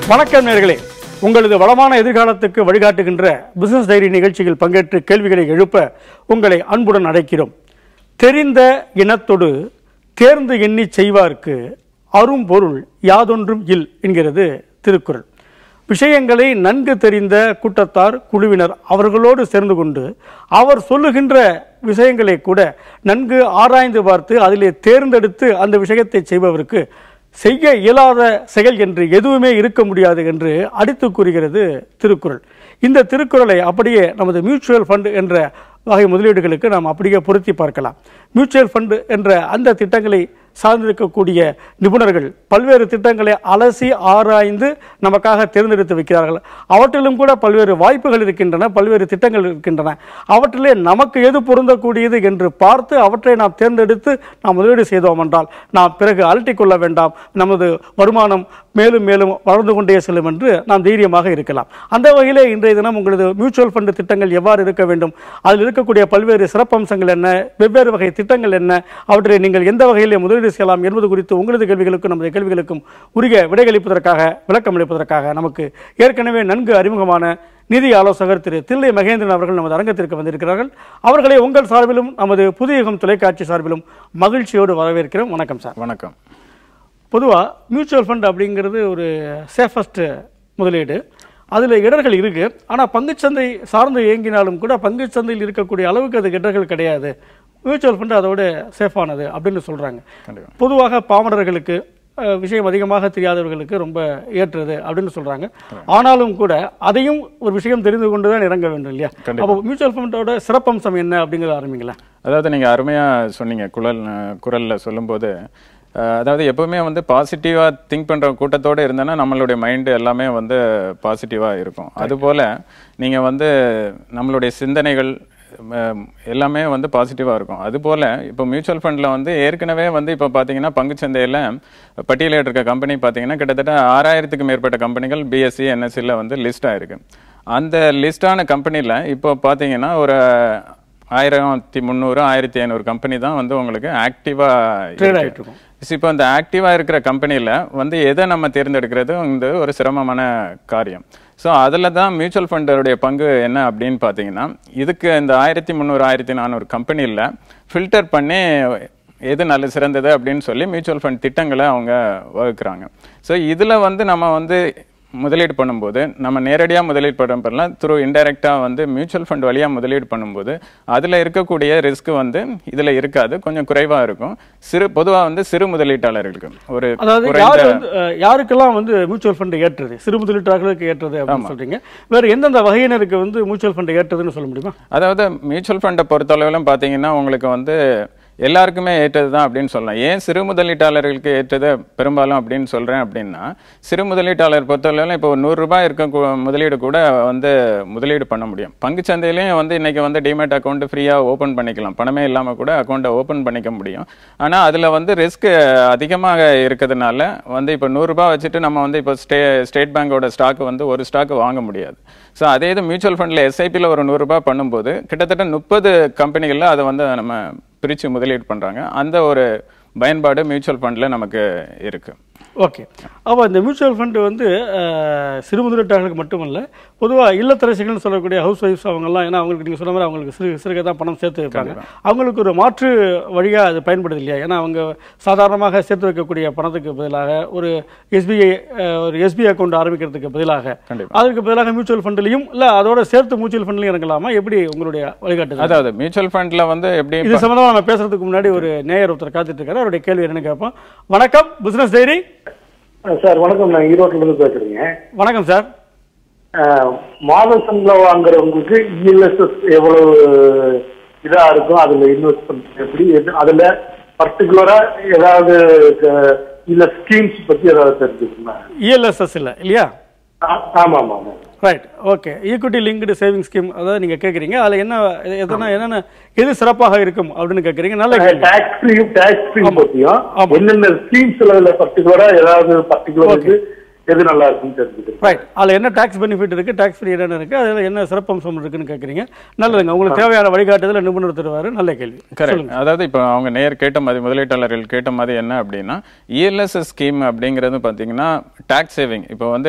வணக்கம் நேர்களே உங்களது வளமான எதிர்காலத்துக்கு வழிகாட்டுகின்ற பிசினஸ் டைரி நிகழ்ச்சியில் பங்கேற்று கேள்விகளை எழுப்ப உங்களை அன்புடன் அழைக்கிறோம் தெரிந்த இனத்தொடு தேர்ந்து எண்ணிச் செய்வார்க்கு அரும்பொருள் யாதொன்றும் இல் என்கிறது திருக்குறள் விஷயங்களை நன்கு தெரிந்த கூட்டத்தார் குழுவினர் அவர்களோடு சேர்ந்து கொண்டு அவர் சொல்லுகின்ற விஷயங்களை கூட நன்கு ஆராய்ந்து பார்த்து அதிலே தேர்ந்தெடுத்து அந்த விஷயத்தை செய்பவருக்கு செய்ய இயலாத செயல் என்று எதுவுமே இருக்க முடியாது என்று அடித்து கூறுகிறது திருக்குறள் இந்த திருக்குறளை அப்படியே நமது மியூச்சுவல் ஃபண்ட் என்ற வகை முதலீடுகளுக்கு நாம் அப்படியே பொருத்தி பார்க்கலாம் மியூச்சுவல் ஃபண்ட் என்ற அந்த திட்டங்களை சார்ந்திருக்கக்கூடிய நிபுணர்கள் பல்வேறு திட்டங்களை அலசி ஆராய்ந்து நமக்காக தேர்ந்தெடுத்து வைக்கிறார்கள் அவற்றிலும் கூட பல்வேறு வாய்ப்புகள் இருக்கின்றன பல்வேறு திட்டங்கள் இருக்கின்றன அவற்றிலே நமக்கு எது பொருந்தக்கூடியது என்று பார்த்து அவற்றை நாம் தேர்ந்தெடுத்து நாம் முதலீடு செய்தோம் என்றால் நாம் பிறகு அலட்டிக் கொள்ள வேண்டாம் நமது வருமானம் மேலும் மேலும் வளர்ந்து கொண்டே செல்லும் என்று நாம் தைரியமாக இருக்கலாம் அந்த வகையிலே இன்றைய தினம் உங்களது மியூச்சுவல் ஃபண்ட் திட்டங்கள் எவ்வாறு இருக்க வேண்டும் அதில் இருக்கக்கூடிய பல்வேறு சிறப்பம்சங்கள் என்ன வெவ்வேறு வகை திட்டங்கள் என்ன அவற்றை நீங்கள் எந்த வகையிலே முதலீடு செய்யலாம் என்பது குறித்து உங்களது கேள்விகளுக்கும் நமது கேள்விகளுக்கும் உரிய விடையளிப்பதற்காக விளக்கம் அளிப்பதற்காக நமக்கு ஏற்கனவே நன்கு அறிமுகமான நிதி ஆலோசகர் திரு தில்லை மகேந்திரன் அவர்கள் நமது அரங்கத்திற்கு வந்திருக்கிறார்கள் அவர்களை உங்கள் சார்பிலும் நமது புதிய யுகம் தொலைக்காட்சி சார்பிலும் மகிழ்ச்சியோடு வரவேற்கிறோம் வணக்கம் சார் வணக்கம் பொதுவாக மியூச்சுவல் ஃபண்ட் அப்படிங்கிறது ஒரு சேஃபஸ்ட் முதலீடு அதில் இடர்கள் இருக்குது ஆனால் பங்குச்சந்தை சார்ந்து இயங்கினாலும் கூட பங்குச்சந்தையில் இருக்கக்கூடிய அளவுக்கு அது இடர்கள் கிடையாது மியூச்சுவல் ஃபண்ட் அதோட சேஃபானது அப்படின்னு சொல்கிறாங்க கண்டிப்பா. பொதுவாக பாமரர்களுக்கு அஹ், விஷயம் அதிகமாக தெரியாதவர்களுக்கு ரொம்ப ஏற்றது அப்படின்னு சொல்கிறாங்க ஆனாலும் கூட அதையும் ஒரு விஷயம் தெரிந்து கொண்டு தான் இறங்க வேண்டும் இல்லையா அப்போ மியூச்சுவல் ஃபண்டோட சிறப்பம்சம் என்ன அப்படிங்கிறத ஆரம்பிங்களா அதாவது நீங்கள் அருமையாக சொன்னீங்க குரல் குரலில் சொல்லும்போது அஹ், அதாவது எப்பவுமே வந்து பாசிட்டிவாக திங்க் பண்ணுற கூட்டத்தோடு இருந்தேன்னா நம்மளுடைய மைண்டு எல்லாமே வந்து பாசிட்டிவாக இருக்கும் அதுபோல் நீங்கள் வந்து நம்மளுடைய சிந்தனைகள் ம, எல்லாமே வந்து பாசிட்டிவாக இருக்கும் அதுபோல் இப்போ மியூச்சுவல் ஃபண்டில் வந்து ஏற்கனவே வந்து இப்போ பார்த்தீங்கன்னா பங்குச்சந்தையில் பட்டியலிட்டு இருக்க கம்பெனி பார்த்தீங்கன்னா கிட்டத்தட்ட ஆறாயிரத்துக்கு மேற்பட்ட கம்பெனிகள் பிஎஸ்சி என்எஸ்சியில் வந்து லிஸ்ட் ஆயிருக்கு அந்த லிஸ்டான கம்பெனியில் இப்போ பார்த்தீங்கன்னா ஒரு ஆயிரத்தி முந்நூறு ஆயிரத்தி ஐநூறு கம்பெனி தான் வந்து உங்களுக்கு Trade ஆயிட்டு ஆக்டிவாக இருக்கும். இப்போ இந்த ஆக்டிவாக இருக்கிற கம்பெனியில் வந்து எதை நம்ம தேர்ந்தெடுக்கிறது வந்து ஒரு சிரமமான காரியம் ஸோ அதில் தான் மியூச்சுவல் ஃபண்டருடைய பங்கு என்ன அப்படின்னு பார்த்தீங்கன்னா இதுக்கு இந்த ஆயிரத்தி முந்நூறு ஆயிரத்தி நானூறு கம்பெனியில் ஃபில்டர் பண்ணி எது நல்ல சிறந்தது அப்படின்னு சொல்லி மியூச்சுவல் ஃபண்ட் திட்டங்களை அவங்க வகுக்கிறாங்க ஸோ இதில் வந்து நம்ம வந்து முதலீடு பண்ணும்போது நம்ம நேரடியாக முதலீடு பண்ணலாம் த்ரூ இன்டைரக்டாக வந்து மியூச்சுவல் ஃபண்ட் வழியாக முதலீடு பண்ணும்போது அதில் இருக்கக்கூடிய ரிஸ்க் வந்து இதில் இருக்காது கொஞ்சம் குறைவாக இருக்கும் சிறு பொதுவாக வந்து சிறு முதலீட்டாளர்களுக்கு ஒரு அதாவது குறைந்த யார் வந்து அஹ், யாருக்கெல்லாம் வந்து மியூச்சுவல் ஃபண்ட் ஏற்றது சிறு முதலீட்டாளர்களுக்கு ஏற்றது அப்படின்னு சொல்றீங்க வேற எந்தெந்த வகையினருக்கு வந்து மியூச்சுவல் ஃபண்ட் ஏற்றதுன்னு சொல்ல முடியுமா அதாவது மியூச்சுவல் ஃபண்டை பொறுத்தளவிலும் பார்த்தீங்கன்னா உங்களுக்கு வந்து எல்லாருக்குமே ஏற்றது தான் அப்படின்னு சொல்லலாம் ஏன் சிறு முதலீட்டாளர்களுக்கு ஏற்றது பெரும்பாலும் அப்படின்னு சொல்கிறேன் அப்படின்னா சிறு முதலீட்டாளர் பொறுத்தளவில் இப்போ ஒரு நூறு ரூபாய் இருக்க கு- முதலீடு கூட வந்து முதலீடு பண்ண முடியும் பங்குச்சந்தையிலையும் வந்து இன்னைக்கு வந்து டிமேட் அக்கௌண்ட் ஃப்ரீயாக ஓப்பன் பண்ணிக்கலாம் பணமே இல்லாமல் கூட அக்கௌண்ட்டை ஓப்பன் பண்ணிக்க முடியும் ஆனால் அதில் வந்து ரிஸ்க் அதிகமாக இருக்கிறதுனால வந்து இப்போ நூறுரூபா வச்சுட்டு நம்ம வந்து இப்போ ஸ்டே ஸ்டேட் பேங்கோட ஸ்டாக் வந்து ஒரு ஸ்டாக் வாங்க முடியாது ஸோ அதே இது மியூச்சுவல் ஃபண்டில் எஸ்ஐபியில் ஒரு நூறுரூபா பண்ணும்போது கிட்டத்தட்ட முப்பது கம்பெனிகளில் அதை வந்து நம்ம பிரித்து முதலீடு பண்ணுறாங்க அந்த ஒரு பயன்பாடு மியூச்சுவல் ஃபண்டில் நமக்கு இருக்குது ஓகே அப்போ இந்த மியூச்சுவல் ஃபண்ட் வந்து அஹ், சிறு முதலீட்டாளர்களுக்கு மட்டுமல்ல பொதுவாக இல்லத்தரசிகள்னு சொல்லக்கூடிய ஹவுஸ் ஒய்ஃப்ஸ் அவங்கெல்லாம் ஏன்னா அவங்களுக்கு நீங்கள் சொன்ன மாதிரி அவங்களுக்கு சிறு சிறுக தான் பணம் சேர்த்து வைப்பாங்க அவங்களுக்கு ஒரு மாற்று வழியாக அது பயன்படுது இல்லையா ஏன்னா அவங்க சாதாரணமாக சேர்த்து வைக்கக்கூடிய பணத்துக்கு பதிலாக ஒரு எஸ்பிஐ ஒரு எஸ்பிஐ அக்கௌண்ட் ஆரம்பிக்கிறதுக்கு பதிலாக கண்டிப்பா. அதற்கு பதிலாக மியூச்சுவல் ஃபண்ட்லையும் இல்லை அதோட சேர்த்து மியூச்சுவல் ஃபண்ட்லையும் இறங்கலாமா எப்படி உங்களுடைய வழிகாட்டுதல் அதாவது மியூச்சுவல் ஃபண்டில் வந்து எப்படி இது சம்பந்தமா நம்ம பேசுறதுக்கு முன்னாடி ஒரு நேயர் ஒருத்தர் காத்துட்டு இருக்காரு அவருடைய கேள்வி என்னன்னு கேட்போம் வணக்கம் பிசினஸ் டைரி ஆ, சார் வணக்கம் நான் ஈரோட்ல இருந்து பேசுறேங்க வணக்கம் சார் ஆ, மாத சம்பளம் வாங்குறவங்களுக்கு இஎல்எஸ்எஸ் எவ்வளவு இதா இருக்கும் அதுல இன்வெஸ்ட் பண்றது எப்படி எது- அதுல பர்டிகுலரா ஏதாவது க- இல்ல ஸ்கீம்ஸ் பத்தி ஏதாவது தெரிஞ்சுக்கணுமா இஎல்எஸ்எஸ் இல்லை இல்லையா ஆ- ஆமா ஆமா ஆமா right okay equity linked saving scheme அதாவது நீங்க கேக்குறீங்க அதுல என்ன எதனா என்னென்ன எது சிறப்பாக இருக்கும் அப்படின்னு கேக்குறீங்க நல்ல கேள்வி டாக்ஸ் ஃப்ரீ டாக்ஸ் ஃப்ரீ பத்தியும் ஆமா. என்னென்ன ஸ்கீம்ஸ்ல பர்டிகுலரா ஏதாவது பர்டிகுலர் இது எது நல்லா இருக்குன்னு தெரிஞ்சுக்கிறேன் ரைட் அதில் என்ன டாக்ஸ் பெனிஃபிட் இருக்குது டாக்ஸ் ஃப்ரீ என்னென்ன இருக்குது அதில் என்ன சிறப்பம்சம் இருக்குன்னு கேட்குறீங்க நல்லதுங்க உங்களுக்கு தேவையான வழிகாட்டுதலை நிபுணர் தருவார் நல்ல கேள்வி கரெக்ட் அதாவது இப்போ அவங்க நேர் கேட்ட மாதிரி முதலீட்டாளர்கள் கேட்ட மாதிரி என்ன அப்படின்னா இஎல்எஸ்எஸ் ஸ்கீம் அப்படிங்கிறது பார்த்தீங்கன்னா டாக்ஸ் சேவிங் இப்போ வந்து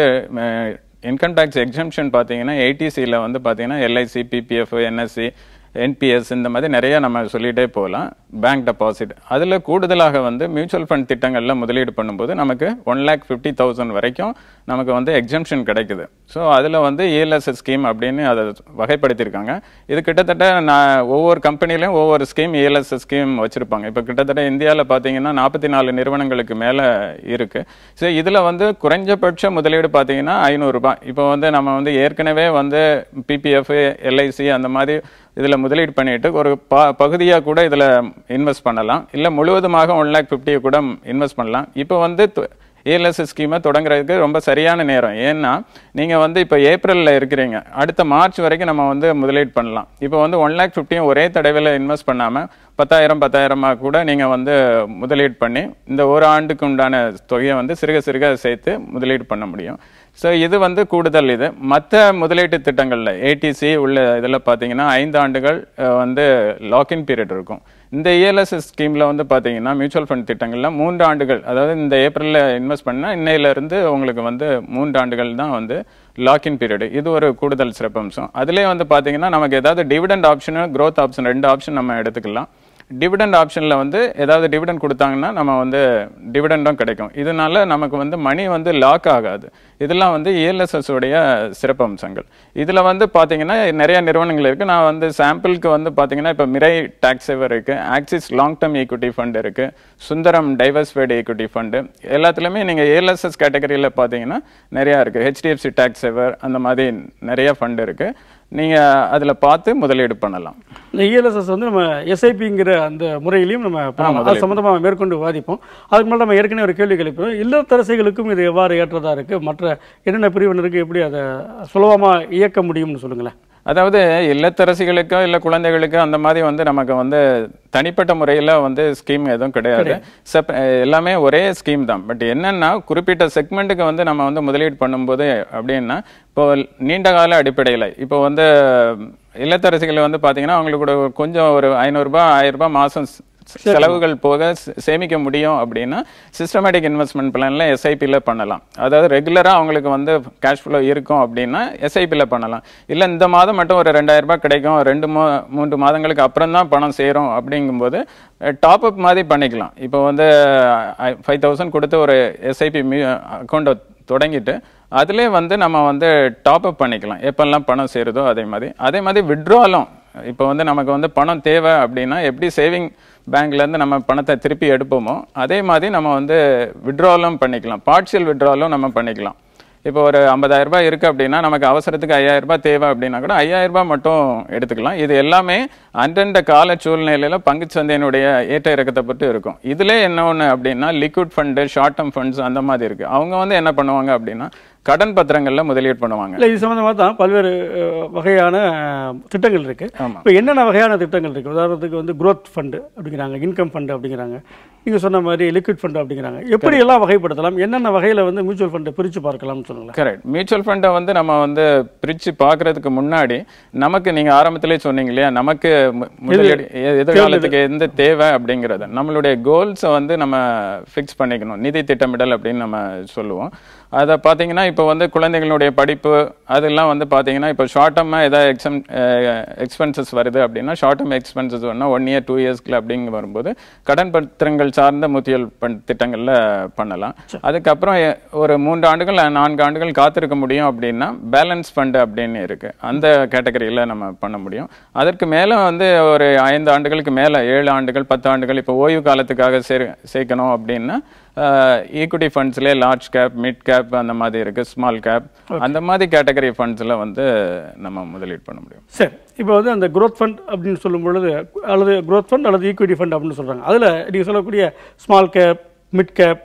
இன்கம் டேக்ஸ் எக்ஸம்ஷன் பார்த்தீங்கன்னா ஏடிசியில் வந்து பார்த்தீங்கன்னா எல்ஐசி பிபிஎஃப் என்எஸ்சி என்பிஎஸ் இந்த மாதிரி நிறைய நம்ம சொல்லிட்டே போகலாம் பேங்க் டெபாசிட் அதில் கூடுதலாக வந்து மியூச்சுவல் ஃபண்ட் திட்டங்களில் முதலீடு பண்ணும்போது நமக்கு ஒன் லேக் ஃபிஃப்டி தௌசண்ட் வரைக்கும் நமக்கு வந்து எக்ஸம்ஷன் கிடைக்குது ஸோ அதில் வந்து இஎல்எஸ்எஸ் ஸ்கீம் அப்படின்னு அதை வகைப்படுத்தியிருக்காங்க இது கிட்டத்தட்ட நான் ஒவ்வொரு கம்பெனிலையும் ஒவ்வொரு ஸ்கீம் இஎல்எஸ்எஸ் ஸ்கீம் வச்சுருப்பாங்க இப்போ கிட்டத்தட்ட இந்தியாவில் பார்த்தீங்கன்னா நாற்பத்தி நாலு நிறுவனங்களுக்கு மேலே இருக்குது ஸோ இதில் வந்து குறைஞ்சபட்ச முதலீடு பார்த்தீங்கன்னா ஐநூறுரூபா இப்போ வந்து நம்ம வந்து ஏற்கனவே வந்து பிபிஎஃப் எல்ஐசி அந்த மாதிரி இதில் முதலீடு பண்ணிட்டு ஒரு ப பகுதியாக கூட இதில் இன்வெஸ்ட் பண்ணலாம் இல்லை முழுவதுமாக ஒன் லேக் ஃபிஃப்டியை கூட இன்வெஸ்ட் பண்ணலாம் இப்போ வந்து ஏஎல்எஸ் ஸ்கீமை தொடங்குறதுக்கு ரொம்ப சரியான நேரம் ஏன்னா நீங்கள் வந்து இப்போ ஏப்ரலில் இருக்கிறீங்க அடுத்த மார்ச் வரைக்கும் நம்ம வந்து முதலீடு பண்ணலாம் இப்போ வந்து ஒன் லேக் ஃபிஃப்டியும் ஒரே தடவையில் இன்வெஸ்ட் பண்ணாமல் பத்தாயிரம் பத்தாயிரமாக கூட நீங்கள் வந்து முதலீடு பண்ணி இந்த ஒரு ஆண்டுக்கு உண்டான தொகையை வந்து சிறுக சிறுக சேர்த்து முதலீடு பண்ண முடியும் ஸோ இது வந்து கூடுதல் இது மற்ற முதலீட்டு திட்டங்களில் ஏடிசி உள்ள இதில் பார்த்தீங்கன்னா ஐந்து ஆண்டுகள் அஹ், வந்து லாக்இன் பீரியட் இருக்கும் இந்த இஎல்எஸ்எஸ் ஸ்கீமில் வந்து பார்த்தீங்கன்னா மியூச்சுவல் ஃபண்ட் திட்டங்களில் மூன்று ஆண்டுகள் அதாவது இந்த ஏப்ரலில் இன்வெஸ்ட் பண்ணால் இன்னையிலேருந்து உங்களுக்கு வந்து மூன்று ஆண்டுகள் தான் வந்து லாக்இன் பீரியட் இது ஒரு கூடுதல் சிறப்பம்சம் அதுலேயே வந்து பார்த்தீங்கன்னா நமக்கு ஏதாவது டிவிடெண்ட் ஆப்ஷனு growth ஆப்ஷன் ரெண்டு ஆப்ஷன் நம்ம எடுத்துக்கலாம் டிவிடெண்ட் ஆப்ஷனில் வந்து ஏதாவது டிவிடெண்ட் கொடுத்தாங்கன்னா நம்ம வந்து டிவிடெண்டும் கிடைக்கும் இதனால நமக்கு வந்து மணி வந்து லாக் ஆகாது இதெல்லாம் வந்து ELSS உடைய சிறப்பம்சங்கள் இதில் வந்து பார்த்தீங்கன்னா நிறைய நிறுவனங்கள் இருக்குது நான் வந்து சாம்பிளுக்கு வந்து பார்த்தீங்கன்னா இப்போ மிரை டாக்ஸ் சேவர் இருக்குது Axis long term equity fund இருக்குது சுந்தரம் டைவர்ஸ்ஃபைடு ஈக்விட்டி ஃபண்டு எல்லாத்துலேயுமே நீங்கள் ஏஎல்எஸ்எஸ் கேட்டகரியில் பார்த்தீங்கன்னா நிறையா இருக்குது ஹெச்டிஎஃப்சி டாக்ஸ் சேவர் அந்த மாதிரி நிறைய ஃபண்ட் இருக்குது நீங்கள் அதில் பார்த்து முதலீடு பண்ணலாம் இந்த இஎல்எஸ்எஸ் வந்து நம்ம எஸ்ஐபிங்கிற அந்த முறையிலையும் நம்ம பண்ணலாம் அது சம்மந்தமாக மேற்கொண்டு விவாதிப்போம் அதுக்கு மேலே நம்ம ஏற்கனவே ஒரு கேள்வி எழுப்பினோம் இல்லத்தரசிகளுக்கும் இது எவ்வாறு ஏற்றதா இருக்கு மற்ற என்னென்ன பிரிவினருக்கு எப்படி அதை சுலபமாக இயக்க முடியும்னு சொல்லுங்களேன் அதாவது இல்லத்தரசிகளுக்கோ இல்லை குழந்தைகளுக்கோ அந்த மாதிரி வந்து நமக்கு வந்து தனிப்பட்ட முறையில் வந்து ஸ்கீம் எதுவும் கிடையாது செப் எல்லாமே ஒரே ஸ்கீம் தான் பட் என்னன்னா குறிப்பிட்ட செக்மெண்ட்டுக்கு வந்து நம்ம வந்து முதலீடு பண்ணும்போது அப்படின்னா இப்போ நீண்ட கால அடிப்படையில் இப்போ வந்து இல்லத்தரசிகள் வந்து பார்த்தீங்கன்னா அவங்களுக்கு கூட கொஞ்சம் ஒரு ஐநூறுரூபா ஆயிரம் ரூபாய் மாதம் செலவுகள் போக சே- சேமிக்க முடியும் அப்படின்னா சிஸ்டமேட்டிக் இன்வெஸ்ட்மெண்ட் பிளான்ல எஸ்ஐபியில் பண்ணலாம் அதாவது ரெகுலராக அவங்களுக்கு வந்து கேஷ் ஃப்ளோ இருக்கும் அப்படின்னா எஸ்ஐபியில் பண்ணலாம் இல்லை இந்த மாதம் மட்டும் ஒரு ரெண்டாயிரம் ரூபாய் கிடைக்கும் ரெண்டு மூ மூன்று மாதங்களுக்கு அப்புறம் தான் பணம் சேரும் அப்படிங்கும்போது டாப் அப் மாதிரி பண்ணிக்கலாம் இப்போ வந்து ஃபைவ் தௌசண்ட் கொடுத்து ஒரு எஸ்ஐபி அக்கௌண்ட்டை தொடங்கிட்டு அதிலே வந்து நம்ம வந்து டாப் அப் பண்ணிக்கலாம் எப்பெல்லாம் பணம் சேருதோ அதே மாதிரி அதே மாதிரி விட்ராலும் இப்போ வந்து நமக்கு வந்து பணம் தேவை அப்படின்னா எப்படி சேவிங் பேங்க்லேருந்து நம்ம பணத்தை திருப்பி எடுப்போமோ அதே மாதிரி நம்ம வந்து விட்ராலும் பண்ணிக்கலாம் பார்ஷியல் விட்ராலும் நம்ம பண்ணிக்கலாம் இப்போ ஒரு 50000 ரூபாய் இருக்கு அப்படின்னா நமக்கு அவசரத்துக்கு 5000 ரூபாய் தேவை அப்படின்னா கூட 5000 ரூபாய் மட்டும் எடுத்துக்கலாம் இது எல்லாமே அந்தந்த கால சூழ்நிலையில பங்குச் சந்தையினுடைய ஏற்ற இறக்கத்தை பற்றி இருக்கும் இதுல என்ன ஒன்று அப்படின்னா liquid fund short term funds அந்த மாதிரி இருக்கு அவங்க வந்து என்ன பண்ணுவாங்க அப்படின்னா கடன் பத்திரங்கள்ல முதலீடு பண்ணுவாங்க இல்லை இது சம்மந்தமாக தான் பல்வேறு அஹ், வகையான அஹ், திட்டங்கள் இருக்கு ஆமா. இப்போ என்னென்ன வகையான திட்டங்கள் இருக்கு உதாரணத்துக்கு வந்து growth ஃபண்டு அப்படிங்கிறாங்க இன்கம் ஃபண்டு அப்படிங்கிறாங்க நீங்க சொன்ன மாதிரி லிக்விட் ஃபண்டு அப்படிங்கிறாங்க எப்படி எல்லாம் வகைப்படுத்தலாம் என்னென்ன வகையில வந்து மியூச்சுவல் ஃபண்டை பிரிச்சு பார்க்கலாம்னு சொல்லுங்களேன் கரெக்ட் மியூச்சுவல் ஃபண்டை வந்து நம்ம வந்து பிரிச்சு பார்க்கறதுக்கு முன்னாடி நமக்கு நீங்க ஆரம்பத்திலே சொன்னீங்க இல்லையா நமக்கு மு- முதலீடு எ- எதிர்காலத்துக்கு எந்த தேவை அப்படிங்கறது நம்மளுடைய கோல்ஸை வந்து நம்ம ஃபிக்ஸ் பண்ணிக்கணும் நிதி திட்டமிடல் அப்படின்னு நம்ம சொல்லுவோம் அதை பார்த்தீங்கன்னா இப்போ வந்து குழந்தைகளுடைய படிப்பு அதெல்லாம் வந்து பார்த்தீங்கன்னா இப்போ ஷார்ட் டர்மாக ஏதாவது எக்ஸம் எக்ஸ்பென்சஸ் வருது அப்படின்னா ஷார்ட் டர்ம் எக்ஸ்பென்சஸ் வரணும் ஒன் இயர் டூ இயர்ஸ்க்கு அப்படிங்க வரும்போது கடன் பத்திரங்கள் சார்ந்த முத்தியல் பண் திட்டங்களில் பண்ணலாம் அதுக்கப்புறம் எ- ஒரு மூன்று ஆண்டுகள் அல்லது நான்கு ஆண்டுகள் காத்திருக்க முடியும் அப்படின்னா பேலன்ஸ் ஃபண்டு அப்படின்னு இருக்கு அந்த கேட்டகரியில் நம்ம பண்ண முடியும் அதற்கு மேலே வந்து ஒரு ஐந்து ஆண்டுகளுக்கு மேலே ஏழு ஆண்டுகள் பத்து ஆண்டுகள் இப்போ ஓய்வு காலத்துக்காக சே சேர்க்கணும் அப்படின்னா ஈக்விட்டி ஃபண்ட்ஸ்லேயே லார்ஜ் கேப் மிட் கேப் அந்த மாதிரி இருக்கு ஸ்மால் கேப் அந்த மாதிரி கேட்டகரி ஃபண்ட்ஸில் வந்து நம்ம முதலீடு பண்ண முடியும் சரி இப்போ வந்து அந்த growth ஃபண்ட் அப்படின்னு சொல்லும் பொழுது அல்லது growth ஃபண்ட் அல்லது ஈக்விட்டி ஃபண்ட் அப்படின்னு சொல்றாங்க அதுல நீங்க சொல்லக்கூடிய small cap mid cap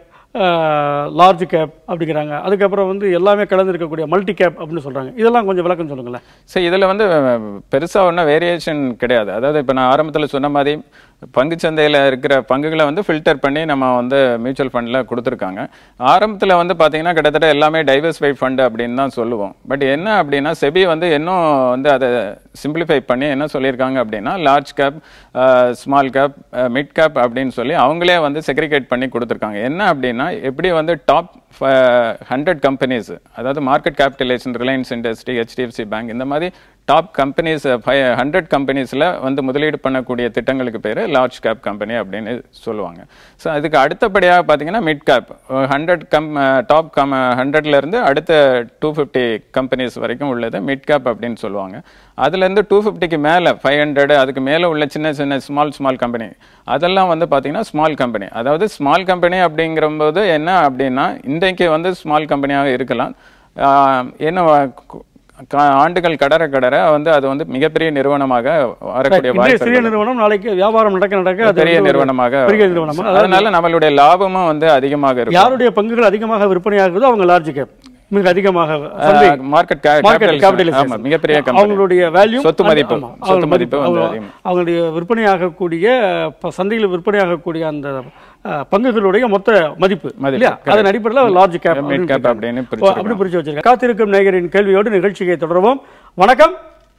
large cap அப்படிங்கிறாங்க அதுக்கப்புறம் வந்து எல்லாமே கலந்து இருக்கக்கூடிய மல்டி கேப் அப்படின்னு சொல்றாங்க இதெல்லாம் கொஞ்சம் விளக்கம் சொல்லுங்களேன் சரி இதில் வந்து பெருசாக ஒன்றும் வேரியேஷன் கிடையாது அதாவது இப்போ நான் ஆரம்பத்தில் சொன்ன மாதிரி பங்குச்சந்தையில் இருக்கிற பங்குகளை வந்து ஃபில்டர் பண்ணி நம்ம வந்து மியூச்சுவல் ஃபண்டில் கொடுத்துருக்காங்க ஆரம்பத்தில் வந்து பார்த்தீங்கன்னா கிட்டத்தட்ட எல்லாமே டைவர்ஸ்ஃபை ஃபண்ட் அப்படின்னு தான் சொல்லுவோம் பட் என்ன அப்படின்னா செபி வந்து இன்னும் வந்து அதை சிம்பிளிஃபை பண்ணி என்ன சொல்லியிருக்காங்க அப்படின்னா large cap small cap mid cap அப்படின்னு சொல்லி அவங்களே வந்து செக்ரிகேட் பண்ணி கொடுத்துருக்காங்க என்ன அப்படின்னா எப்படி வந்து டாப் ஹண்ட்ரட் கம்பெனிஸ் அதாவது market capitalisation Reliance industry HDFC bank இந்த மாதிரி டாப் கம்பெனிஸ் ஃபைவ் ஹண்ட்ரட் கம்பெனிஸில் வந்து முதலீடு பண்ணக்கூடிய திட்டங்களுக்கு பேர் லார்ஜ் கேப் கம்பெனி அப்படின்னு சொல்லுவாங்க ஸோ அதுக்கு அடுத்தபடியாக பார்த்தீங்கன்னா mid cap hundred come top come ஹண்ட்ரட்லேருந்து அடுத்த டூ ஃபிஃப்டி கம்பெனிஸ் வரைக்கும் உள்ளது மிட் கேப் அப்படின்னு சொல்லுவாங்க அதுலேருந்து டூ ஃபிஃப்டிக்கு மேலே ஃபைவ் ஹண்ட்ரட் அதுக்கு மேலே உள்ள சின்ன சின்ன ஸ்மால் ஸ்மால் கம்பெனி அதெல்லாம் வந்து பார்த்தீங்கன்னா ஸ்மால் கம்பெனி அதாவது ஸ்மால் கம்பெனி அப்படிங்கிறபோது என்ன அப்படின்னா இன்றைக்கு வந்து ஸ்மால் கம்பெனியாக இருக்கலாம் ஆஹ் என்ன கு- கா- ஆண்டுகள் கடற கடற வந்து அது வந்து மிகப்பெரிய நிறுவனமாக வரக்கூடிய இன்றைய வாய்ப்பு சிறிய நிறுவனம் நாளைக்கு வியாபாரம் நடக்க நடக்க அது பெரிய வந்து ஒரு நிறுவனமாக பெரிய நிறுவனம் அதாவது அதனால நம்மளுடைய லாபமும் வந்து அதிகமாக இருக்கும் யாருடைய பங்குகள் அதிகமாக விற்பனையாகுதோ அவங்க லார்ஜ் கேப் மிக அதிகமாக சந்தை மார்க்கெட் மார்க்கெட் ஆமா கேபிட்டலைசேஷன் மிகப்பெரிய கம்பெனி அவங்களுடைய வேல்யூ சொத்து மதிப்பு சொத்து மதிப்பு வந்து அதிகம் அவங்களுடைய விற்பனையாகக்கூடிய ப- சந்தையில் விற்பனையாகக்கூடிய அந்த அஹ், பங்குகளுடைய மொத்த மதிப்பு மதிப்பு, இல்லையா அதன் அடிப்படையில் லார்ஜ் கேப் Mid cap அப்படின்னு அப்படி பிரிச்சிருக்கோம். பிரிச்சு வச்சிருக்கேன் காத்திருக்கும் நேயரின் கேள்வியோடு நிகழ்ச்சியை தொடருவோம் வணக்கம்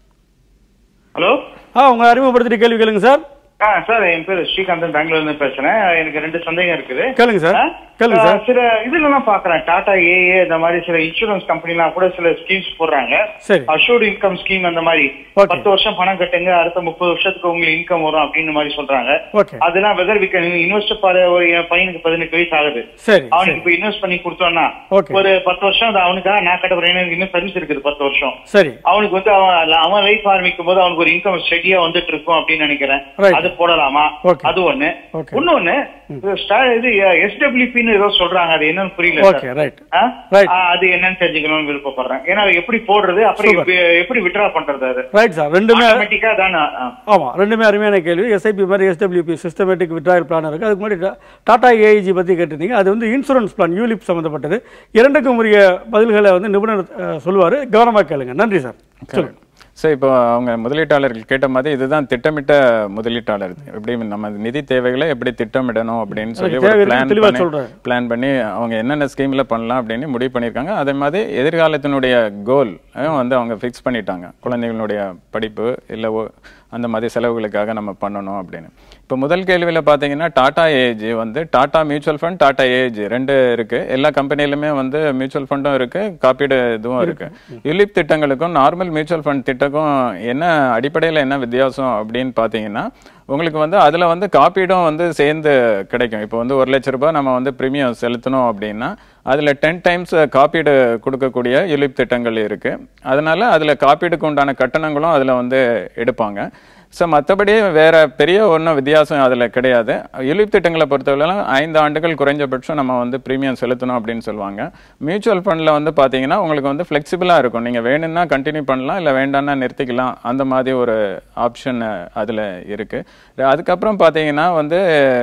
ஹலோ ஆ உங்க அறிமுகப்படுத்திட்டு கேள்வி கேளுங்க சார் ஆ சார் என் பேர் ஸ்ரீகாந்தன் பெங்களூர்ல இருந்து பேசுறேன் எனக்கு ரெண்டு சந்தேகம் இருக்குது கேளுங்க சார் ஆ? கேளுங்க ஆ, சார் சில இதுலலாம் பாக்குறேன் டாடா ஏஏ இந்த மாதிரி சில இன்சூரன்ஸ் கம்பெனிலாம் கூட சில ஸ்கீம்ஸ் போடுறாங்க சரி அஷூர்ட் இன்கம் ஸ்கீம் அந்த மாதிரி Okay. பத்து வருஷம் பணம் கட்டுங்க அடுத்த முப்பது வருஷத்துக்கு உங்களுக்கு இன்கம் வரும் அப்படின்னு மாதிரி சொல்றாங்க ஓகே அதெல்லாம் வெதர் விக்க இன்வெஸ்ட் பாரு ஒரு என் பையனுக்கு பதினெட்டு வயசு ஆகுது சரி அவனுக்கு இப்ப இன்வெஸ்ட் பண்ணி கொடுத்தோம்னா Okay. ஒரு பத்து வருஷம் அது அவனுக்காக நான் கட்ட போறேன் எனக்கு இன்னும் சர்வீஸ் இருக்குது பத்து வருஷம் சரி அவனுக்கு வந்து அவன் அவன் லைஃப் ஆரம்பிக்கும் போது அவனுக்கு ஒரு இன்கம் ஸ்டெடியா வந்துட்டு இருக்கும் அப்படின்னு நினைக்கிறேன் Right. அது போடலாமா Okay. அது ஒண்ணு Okay. இன்னொன்னு இது ஸ்டா- இது எஸ்டபிள்யூபின்னு ஏதோ சொல்றாங்க அது என்னன்னு புரியல ஓகே சார். ரைட் ஆ? Right. ஆ, அது என்னன்னு தெரிஞ்சுக்கணும்னு விருப்பப்படுறேன் ஏன்னா அது எப்படி போடுறது அப்புறம் Super. எப்படி- எப்படி விட்ரா பண்றது அது ரைட் சார் ரெண்டுமே ஆட்டோமேட்டிக்கா தானே ஆ. ஆமா ரெண்டுமே அருமையான கேள்வி எஸ்ஐபி மாதிரி எஸ்டபிள்யூபி சிஸ்டமேட்டிக் விட்ராயல் பிளான் இருக்கு அதுக்கு முன்னாடி டா- டாடா ஏஐஜி பத்தி கேட்டிருந்தீங்க அது வந்து இன்சூரன்ஸ் பிளான் யூலிப் சம்பந்தப்பட்டது இரண்டுக்கும் உரிய பதில்களை வந்து நிபுணர் அஹ், சொல்லுவாரு கவனமா கேளுங்க நன்றி சார் சொல்லுங்க ஸோ இப்போ அவங்க முதலீட்டாளர்கள் கேட்ட மாதிரி இதுதான் திட்டமிட்ட முதலீட்டாளர் எப்படி நம்ம நிதி தேவைகளை எப்படி திட்டமிடணும் அப்படின்னு சொல்லி அதுக்கு ஒரு தேவை பிளான் தெளிவா பண்ணி சொல்றாரு. பிளான் பண்ணி அவங்க என்னென்ன ஸ்கீம்ல பண்ணலாம் அப்படின்னு முடிவு பண்ணியிருக்காங்க அதே மாதிரி எதிர்காலத்தினுடைய கோல் வந்து அவங்க ஃபிக்ஸ் பண்ணிட்டாங்க குழந்தைகளுடைய படிப்பு இல்லை அந்த மாதிரி செலவுகளுக்காக நம்ம பண்ணணும் அப்படின்னு இப்போ முதல் கேள்வியில் பார்த்தீங்கன்னா டாடா ஏஜி வந்து Tata mutual fund Tata AG ரெண்டு இருக்கு எல்லா கம்பெனிலுமே வந்து மியூச்சுவல் ஃபண்டும் இருக்கு காப்பீடு இதுவும் இருக்கு யுலிப் திட்டங்களுக்கும் நார்மல் மியூச்சுவல் ஃபண்ட் திட்டக்கும் என்ன அடிப்படையில் என்ன வித்தியாசம் அப்படின்னு பார்த்தீங்கன்னா உங்களுக்கு வந்து அதில் வந்து காப்பீடும் வந்து சேர்ந்து கிடைக்கும் இப்போ வந்து ஒரு லட்ச ரூபாய் நம்ம வந்து ப்ரீமியம் செலுத்தணும் அப்படின்னா அதில் டென் டைம்ஸ் காப்பீடு கொடுக்கக்கூடிய யுலிப் திட்டங்கள் இருக்கு அதனால அதில் காப்பீடுக்கு உண்டான கட்டணங்களும் அதில் வந்து எடுப்பாங்க ஸோ மற்றபடி வேற பெரிய ஒன்றும் வித்தியாசம் அதில் கிடையாது யுலிப் திட்டங்களை பொறுத்தவரை ஐந்து ஆண்டுகள் குறைஞ்சபட்சம் நம்ம வந்து ப்ரீமியம் செலுத்தணும் அப்படின்னு சொல்லுவாங்க மியூச்சுவல் ஃபண்டில் வந்து பார்த்தீங்கன்னா உங்களுக்கு வந்து ஃப்ளெக்சிபிளாக இருக்கும் நீங்கள் வேணும்னா கண்டினியூ பண்ணலாம் இல்லை வேண்டாம்னா நிறுத்திக்கலாம் அந்த மாதிரி ஒரு ஆப்ஷன் அதில் இருக்குது அதுக்கப்புறம் பார்த்தீங்கன்னா வந்து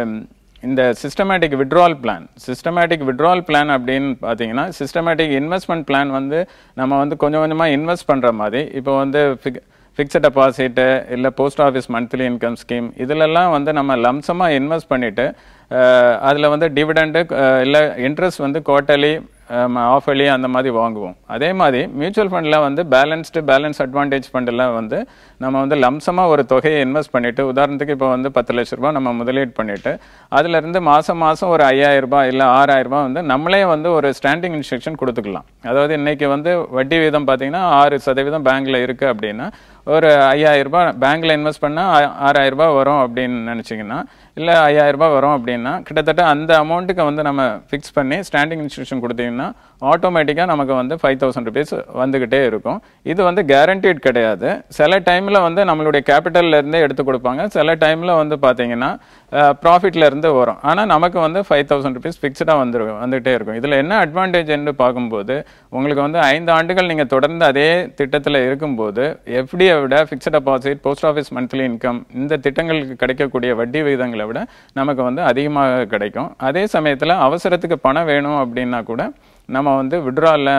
இந்த systematic withdrawal plan systematic withdrawal plan அப்படின்னு பார்த்தீங்கன்னா சிஸ்டமேட்டிக் இன்வெஸ்ட்மெண்ட் பிளான் வந்து நம்ம வந்து கொஞ்சம் கொஞ்சமாக இன்வெஸ்ட் பண்ணுற மாதிரி இப்போ வந்து ஃபிக்ஸட் டெபாசிட்டு இல்லை post office monthly income scheme இதிலெல்லாம் வந்து நம்ம லம்சமாக இன்வெஸ்ட் பண்ணிவிட்டு அதில் வந்து டிவிடெண்டு இல்லை இன்ட்ரெஸ்ட் வந்து குவார்ட்டர்லி ஆஃபர்லி அந்த மாதிரி வாங்குவோம் அதே மாதிரி மியூச்சுவல் ஃபண்டில் வந்து பேலன்ஸ்டு பேலன்ஸ் அட்வான்டேஜ் ஃபண்டில் வந்து நம்ம வந்து லம்சமாக ஒரு தொகையை இன்வெஸ்ட் பண்ணிட்டு உதாரணத்துக்கு இப்போ வந்து பத்து லட்ச ரூபாய் நம்ம முதலீடு பண்ணிட்டு அதுலேருந்து மாதம் மாதம் ஒரு ஐயாயிரம் ரூபாய் இல்லை ஆறாயிரம் ரூபாய் வந்து நம்மளே வந்து ஒரு ஸ்டாண்டிங் இன்ஸ்ட்ரக்ஷன் கொடுத்துக்கலாம் அதாவது இன்னைக்கு வந்து வட்டி வீதம் பார்த்தீங்கன்னா ஆறு சதவீதம் பேங்க்ல இருக்கு அப்படின்னா ஒரு ஐயாயிரம் ரூபாய் பேங்க்ல இன்வெஸ்ட் பண்ணால் ஆறாயிரம் ரூபாய் வரும் அப்படின்னு நினச்சிங்கன்னா இல்லை ஐயாயிரம் ரூபாய் வரும் அப்படின்னா கிட்டத்தட்ட அந்த அமௌண்ட்டுக்கு வந்து நம்ம ஃபிக்ஸ் பண்ணி ஸ்டாண்டிங் இன்ஸ்டியூஷன் கொடுத்தீங்கன்னா ஆட்டோமேட்டிக்காக நமக்கு வந்து ஃபைவ் தௌசண்ட் ருபீஸ் வந்துக்கிட்டே இருக்கும் இது வந்து கேரண்டீட் கிடையாது சில டைமில் வந்து நம்மளுடைய கேபிட்டல்ல இருந்தே எடுத்து கொடுப்பாங்க சில டைமில் வந்து பார்த்தீங்கன்னா ப்ராஃபிட்ல இருந்து வரும் ஆனால் நமக்கு வந்து ஃபைவ் தௌசண்ட் ருபீஸ் ஃபிக்ஸ்டாக வந்துருக்கும் வந்துகிட்டே இருக்கும் இதில் என்ன அட்வான்டேஜ் என்று பார்க்கும்போது உங்களுக்கு வந்து ஐந்து ஆண்டுகள் நீங்கள் தொடர்ந்து அதே திட்டத்தில் இருக்கும்போது எஃப்டியை விட fixed deposit post office monthly income இந்த திட்டங்களுக்கு கிடைக்கக்கூடிய வட்டி விகிதங்களை விட நமக்கு வந்து அதிகமாக கிடைக்கும் அதே சமயத்தில் அவசரத்துக்கு பணம் வேணும் அப்படின்னா கூட நம்ம வந்து விட்ராலில்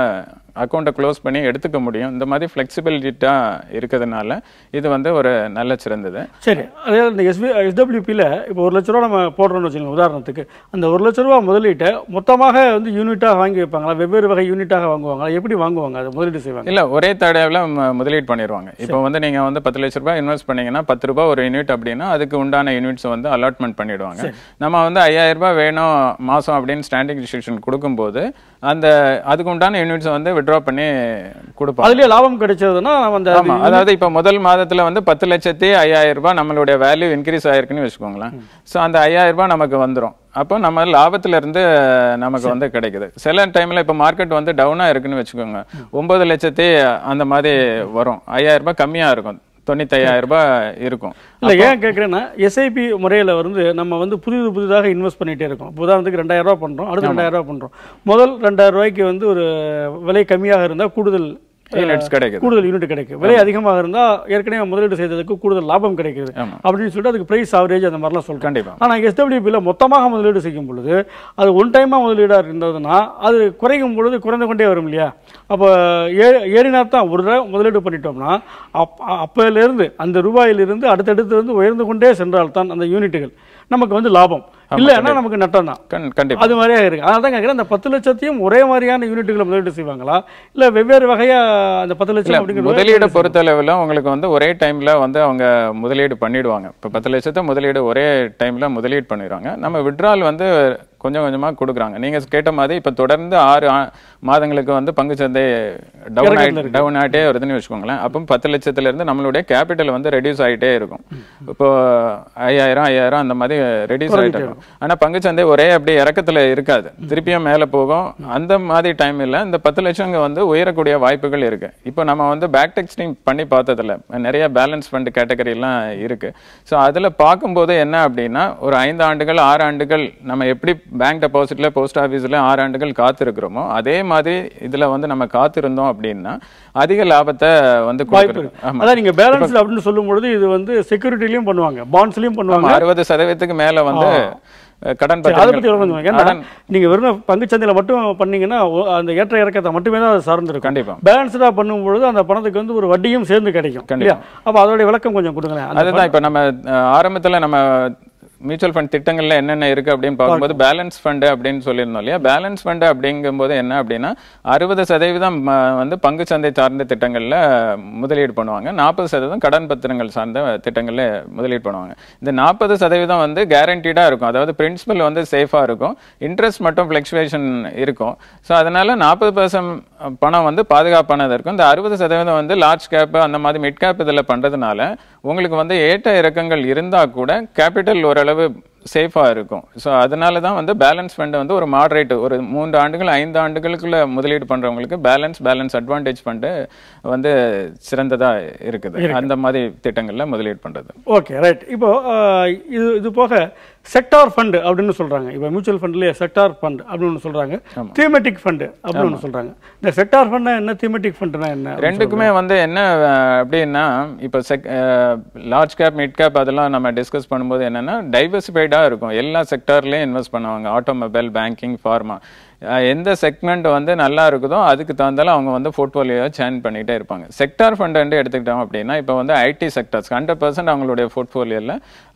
அக்கௌண்ட்டை க்ளோஸ் பண்ணி எடுத்துக்க முடியும் இந்த மாதிரி ஃப்ளெக்சிபிலிட்டாக இருக்கிறதுனால இது வந்து ஒரு நல்ல சிறந்தது சரி அதே இந்த எஸ்பி எஸ்டபிள்யூபியில் இப்போ ஒரு லட்ச ரூபா நம்ம போடுறோம்னு வச்சுக்கோங்க உதாரணத்துக்கு அந்த ஒரு லட்ச ரூபா முதலீட்டை மொத்தமாக வந்து யூனிட்டாக வாங்கி வைப்பாங்களா வெவ்வேறு வகை யூனிட்டாக வாங்குவாங்களா எப்படி வாங்குவாங்க அதை முதலீடு செய்வாங்க இல்ல ஒரே தடவையில் முதலீடு பண்ணிடுவாங்க இப்போ வந்து நீங்க வந்து பத்து லட்ச ரூபாய் இன்வெஸ்ட் பண்ணீங்கன்னா பத்து ரூபாய் ஒரு யூனிட் அப்படின்னா அதுக்கு உண்டான யூனிட்ஸ் வந்து அலாட்மெண்ட் பண்ணிடுவாங்க நம்ம வந்து ஐயாயிரம் ரூபாய் வேணும் மாசம் அப்படின்னு ஸ்டாண்டிங் டிசிஷன் கொடுக்கும்போது அந்த அதுக்கு உண்டான யூனிட்ஸ் வந்து விட்ரா பண்ணி கொடுப்பாங்க அதுலயே லாபம் கிடைச்சதுன்னா நம்ம அந்த ஆமா அதாவது இப்ப முதல் மாதத்துல வந்து பத்து லட்சத்தி ஐயாயிரம் ரூபாய் நம்மளுடைய வேல்யூ இன்க்ரீஸ் ஆயிருக்குன்னு வச்சுக்கோங்களேன் சோ அந்த ஐயாயிரம் ரூபாய் நமக்கு வந்துரும் அப்போ நம்ம லாபத்துல இருந்து நமக்கு வந்து கிடைக்குது சில டைம்ல இப்ப மார்க்கெட் வந்து டவுனா இருக்குன்னு வச்சுக்கோங்க ஒன்பது லட்சத்தி அந்த மாதிரி வரும் ஐயாயிரம் ரூபாய் கம்மியா இருக்கும் தொண்ணூத்தையாயிரம் ரூபாய் இருக்கும் இல்லை ஏன் கேட்குறேன்னா எஸ்ஐபி முறையில் வந்து நம்ம வந்து புதிது புதிதாக இன்வெஸ்ட் பண்ணிகிட்டே இருக்கோம் இப்போ உதாரணத்துக்கு ரெண்டாயிரம் ரூபா பண்ணுறோம் அடுத்து ரெண்டாயிரம் ரூபா பண்ணுறோம் முதல் ரெண்டாயிரம் ரூபாய்க்கு வந்து ஒரு விலை கம்மியாக இருந்தால் கூடுதல் யூனிட்ஸ் கிடைக்குது கூடுதல் யூனிட் கிடைக்கும் விலை அதிகமாக இருந்தால் ஏற்கனவே முதலீடு செய்ததுக்கு கூடுதல் லாபம் கிடைக்குது ஆமா. அப்படின்னு சொல்லிட்டு அதுக்கு பிரைஸ் ஆவரேஜ் அந்த மாதிரிலாம் சொல்கிறேன் கண்டிப்பா ஆனால் எஸ்டபிள்யூபியில் மொத்தமாக முதலீடு செய்யும் பொழுது அது ஒன் டைமாக முதலீடாக இருந்ததுன்னா அது குறையும் பொழுது குறைந்து கொண்டே வரும் இல்லையா அப்போ ஏ ஏறினா தான் ஒரு ரூபா முதலீடு பண்ணிட்டோம்னா அப் அப்போலேருந்து அந்த ரூபாயிலிருந்து அடுத்தடுத்து வந்து உயர்ந்து கொண்டே சென்றால் தான் அந்த யூனிட்டுகள் நமக்கு வந்து லாபம் இல்லைன்னா நமக்கு நட்டம் தான் கண் கண்டிப்பா அது மாதிரியா இருக்கு அதனால தான் கேட்குறேன் அந்த பத்து லட்சத்தையும் ஒரே மாதிரியான யூனிட்டுகளை முதலீடு செய்வாங்களா இல்லை வெவ்வேறு வகையா அந்த பத்து லட்சம் இல்ல அப்படிங்கிறது முதலீடு பொறுத்தளவுல உங்களுக்கு வந்து ஒரே டைம்ல வந்து அவங்க முதலீடு பண்ணிடுவாங்க இப்ப பத்து லட்சத்தை முதலீடு ஒரே டைம்ல முதலீடு பண்ணிடுவாங்க நம்ம விட்ரால் வந்து கொஞ்சம் கொஞ்சமா கொடுக்குறாங்க நீங்க கேட்ட மாதிரி இப்ப தொடர்ந்து ஆறு ஆ- மாதங்களுக்கு வந்து பங்கு சந்தை டவுன் இறக்கத்துல ஆயிட்டு டவுன் ஆயிட்டே வருதுன்னு வச்சுக்கோங்களேன் அப்போ பத்து லட்சத்துல இருந்து நம்மளுடைய கேபிட்டல் வந்து ரெடியூஸ் ஆயிட்டே இருக்கும் இப்போ ஐயாயிரம் ஐயாயிரம் அந்த மாதிரி ரெடியூஸ் ஆயிட்டே இருக்கும் ஆனா பங்கு சந்தை ஒரே அப்படி இறக்கத்துல இருக்காது திருப்பியும் மேல போகும் அந்த மாதிரி டைம் இல்ல இந்த பத்து லட்சங்க வந்து உயரக்கூடிய வாய்ப்புகள் இருக்கு இப்போ நம்ம வந்து பேக் டெக்ஸ்டிங் பண்ணி பார்த்ததுல நிறைய பேலன்ஸ் ஃபண்ட் கேட்டகரி எல்லாம் இருக்கு ஸோ அதுல பார்க்கும்போது என்ன அப்படின்னா ஒரு ஐந்து ஆண்டுகள் ஆறு ஆண்டுகள் நம்ம எப்படி பேங்க் டெபாசிட்ல போஸ்ட் ஆஃபீஸ்ல ஆறு ஆண்டுகள் காத்திருக்கிறோமோ அதே மாதிரி இதுல வந்து நம்ம காத்திருந்தோம் அப்படின்னா அதிக லாபத்தை வந்து வாய்ப்பு கொடுக்குறது இருக்கு ஆமா அதான் நீங்க பேலன்ஸ் அப்படின்னு சொல்லும் பொழுது இது வந்து செக்யூரிட்டிலையும் பண்ணுவாங்க பாண்ட்ஸ்லயும் பண்ணுவாங்க அறுபது சதவீதத்துக்கு மேல வந்து அஹ், கடன் சரி, அதை பத்தி பத்திரங்கள் சொல்லுங்க ஏன்னா கடன் நீங்க வெறும் பங்குச்சந்தையில மட்டும் பண்ணீங்கன்னா ஒ- அந்த ஏற்ற இறக்கத்தை மட்டுமே தான் அது சார்ந்திருக்கும் கண்டிப்பா பேலன்ஸ்டா பண்ணும் பொழுது அந்த பணத்துக்கு வந்து ஒரு வட்டியும் சேர்ந்து கிடைக்கும் கண்டிப்பா. இல்லையா அப்ப அதோட விளக்கம் கொஞ்சம் கொடுங்களேன் அந்த அதுதான் இப்ப நம்ம அஹ், ஆரம்பத்துல நம்ம மியூச்சுவல் ஃபண்ட் திட்டங்கள்ல என்னென்ன இருக்கு அப்படின்னு பார்க்கும்போது பேலன்ஸ் ஃபண்ட் அப்படின்னு சொல்லியிருந்தோம் இல்லையா பேலன்ஸ் ஃபண்ட் அப்படிங்கும்போது என்ன அப்படின்னா அறுபது சதவீதம் ம, வந்து பங்கு சந்தை சார்ந்த திட்டங்கள்ல முதலீடு பண்ணுவாங்க நாற்பது சதவீதம் கடன் பத்திரங்கள் சார்ந்த திட்டங்கள்ல முதலீடு பண்ணுவாங்க இந்த நாற்பது சதவீதம் வந்து கேரண்டீடா இருக்கும் அதாவது பிரின்சிபல் வந்து சேஃபா இருக்கும் இன்ட்ரெஸ்ட் மட்டும் ஃபிளக்சுவேஷன் இருக்கும் ஸோ அதனால நாற்பது பர்சன்ட் பணம் வந்து பாதுகாப்பானது இருக்கும் இந்த அறுபது சதவீதம் வந்து லார்ஜ் கேப் அந்த மாதிரி மிட் கேப் இதில் பண்றதுனால உங்களுக்கு வந்து ஏற்ற இறக்கங்கள் இருந்தா கூட கேபிட்டல் ஓரளவு சேஃபா இருக்கும் ஸோ அதனால தான் வந்து பேலன்ஸ் ஃபண்ட் வந்து ஒரு மாடரேட் ஒரு மூன்று ஆண்டுகள் ஐந்து ஆண்டுகளுக்குள்ள முதலீடு பண்றவங்களுக்கு பேலன்ஸ் பேலன்ஸ் அட்வான்டேஜ் ஃபண்டு வந்து சிறந்ததா இருக்குது அந்த மாதிரி திட்டங்கள்ல முதலீடு பண்றது ஓகே ரைட் இப்போ அஹ், இது இது போக செக்டார் ஃபண்ட் அப்படின்னு சொல்றாங்க இப்போ மியூச்சுவல் ஃபண்ட்லயே செக்டார் ஃபண்ட் அப்படின்னு ஒன்று சொல்றாங்க தீமெட்டிக் ஃபண்ட் அப்படின்னு ஒன்று சொல்றாங்க இந்த செக்டார் ஃபண்ட் என்ன தீமெட்டிக் ஃபண்ட்னா என்ன ரெண்டுக்குமே வந்து என்ன அஹ், அப்படின்னா இப்போ check large cap mid cap அதெல்லாம் நம்ம டிஸ்கஸ் பண்ணும்போது என்னன்னா டைவர்சிஃபைடாக இருக்கும் எல்லா செக்டார்லேயும் இன்வெஸ்ட் பண்ணுவாங்க ஆட்டோமொபைல் பேங்கிங் ஃபார்மா எந்த செக்மெண்ட் வந்து நல்லா இருக்குதோ அதுக்கு தகுந்தாலும் அவங்க வந்து போர்ட்ஃபோலியோ சேஞ்ச் பண்ணிகிட்டே இருப்பாங்க செக்டார் ஃபண்ட் வந்து எடுத்துக்கிட்டோம் அப்படின்னா இப்போ வந்து ஐடி செக்டர்ஸ் ஹண்ட்ரட் பர்சன்ட் அவங்களுடைய போர்ட்ஃபோலியோவில்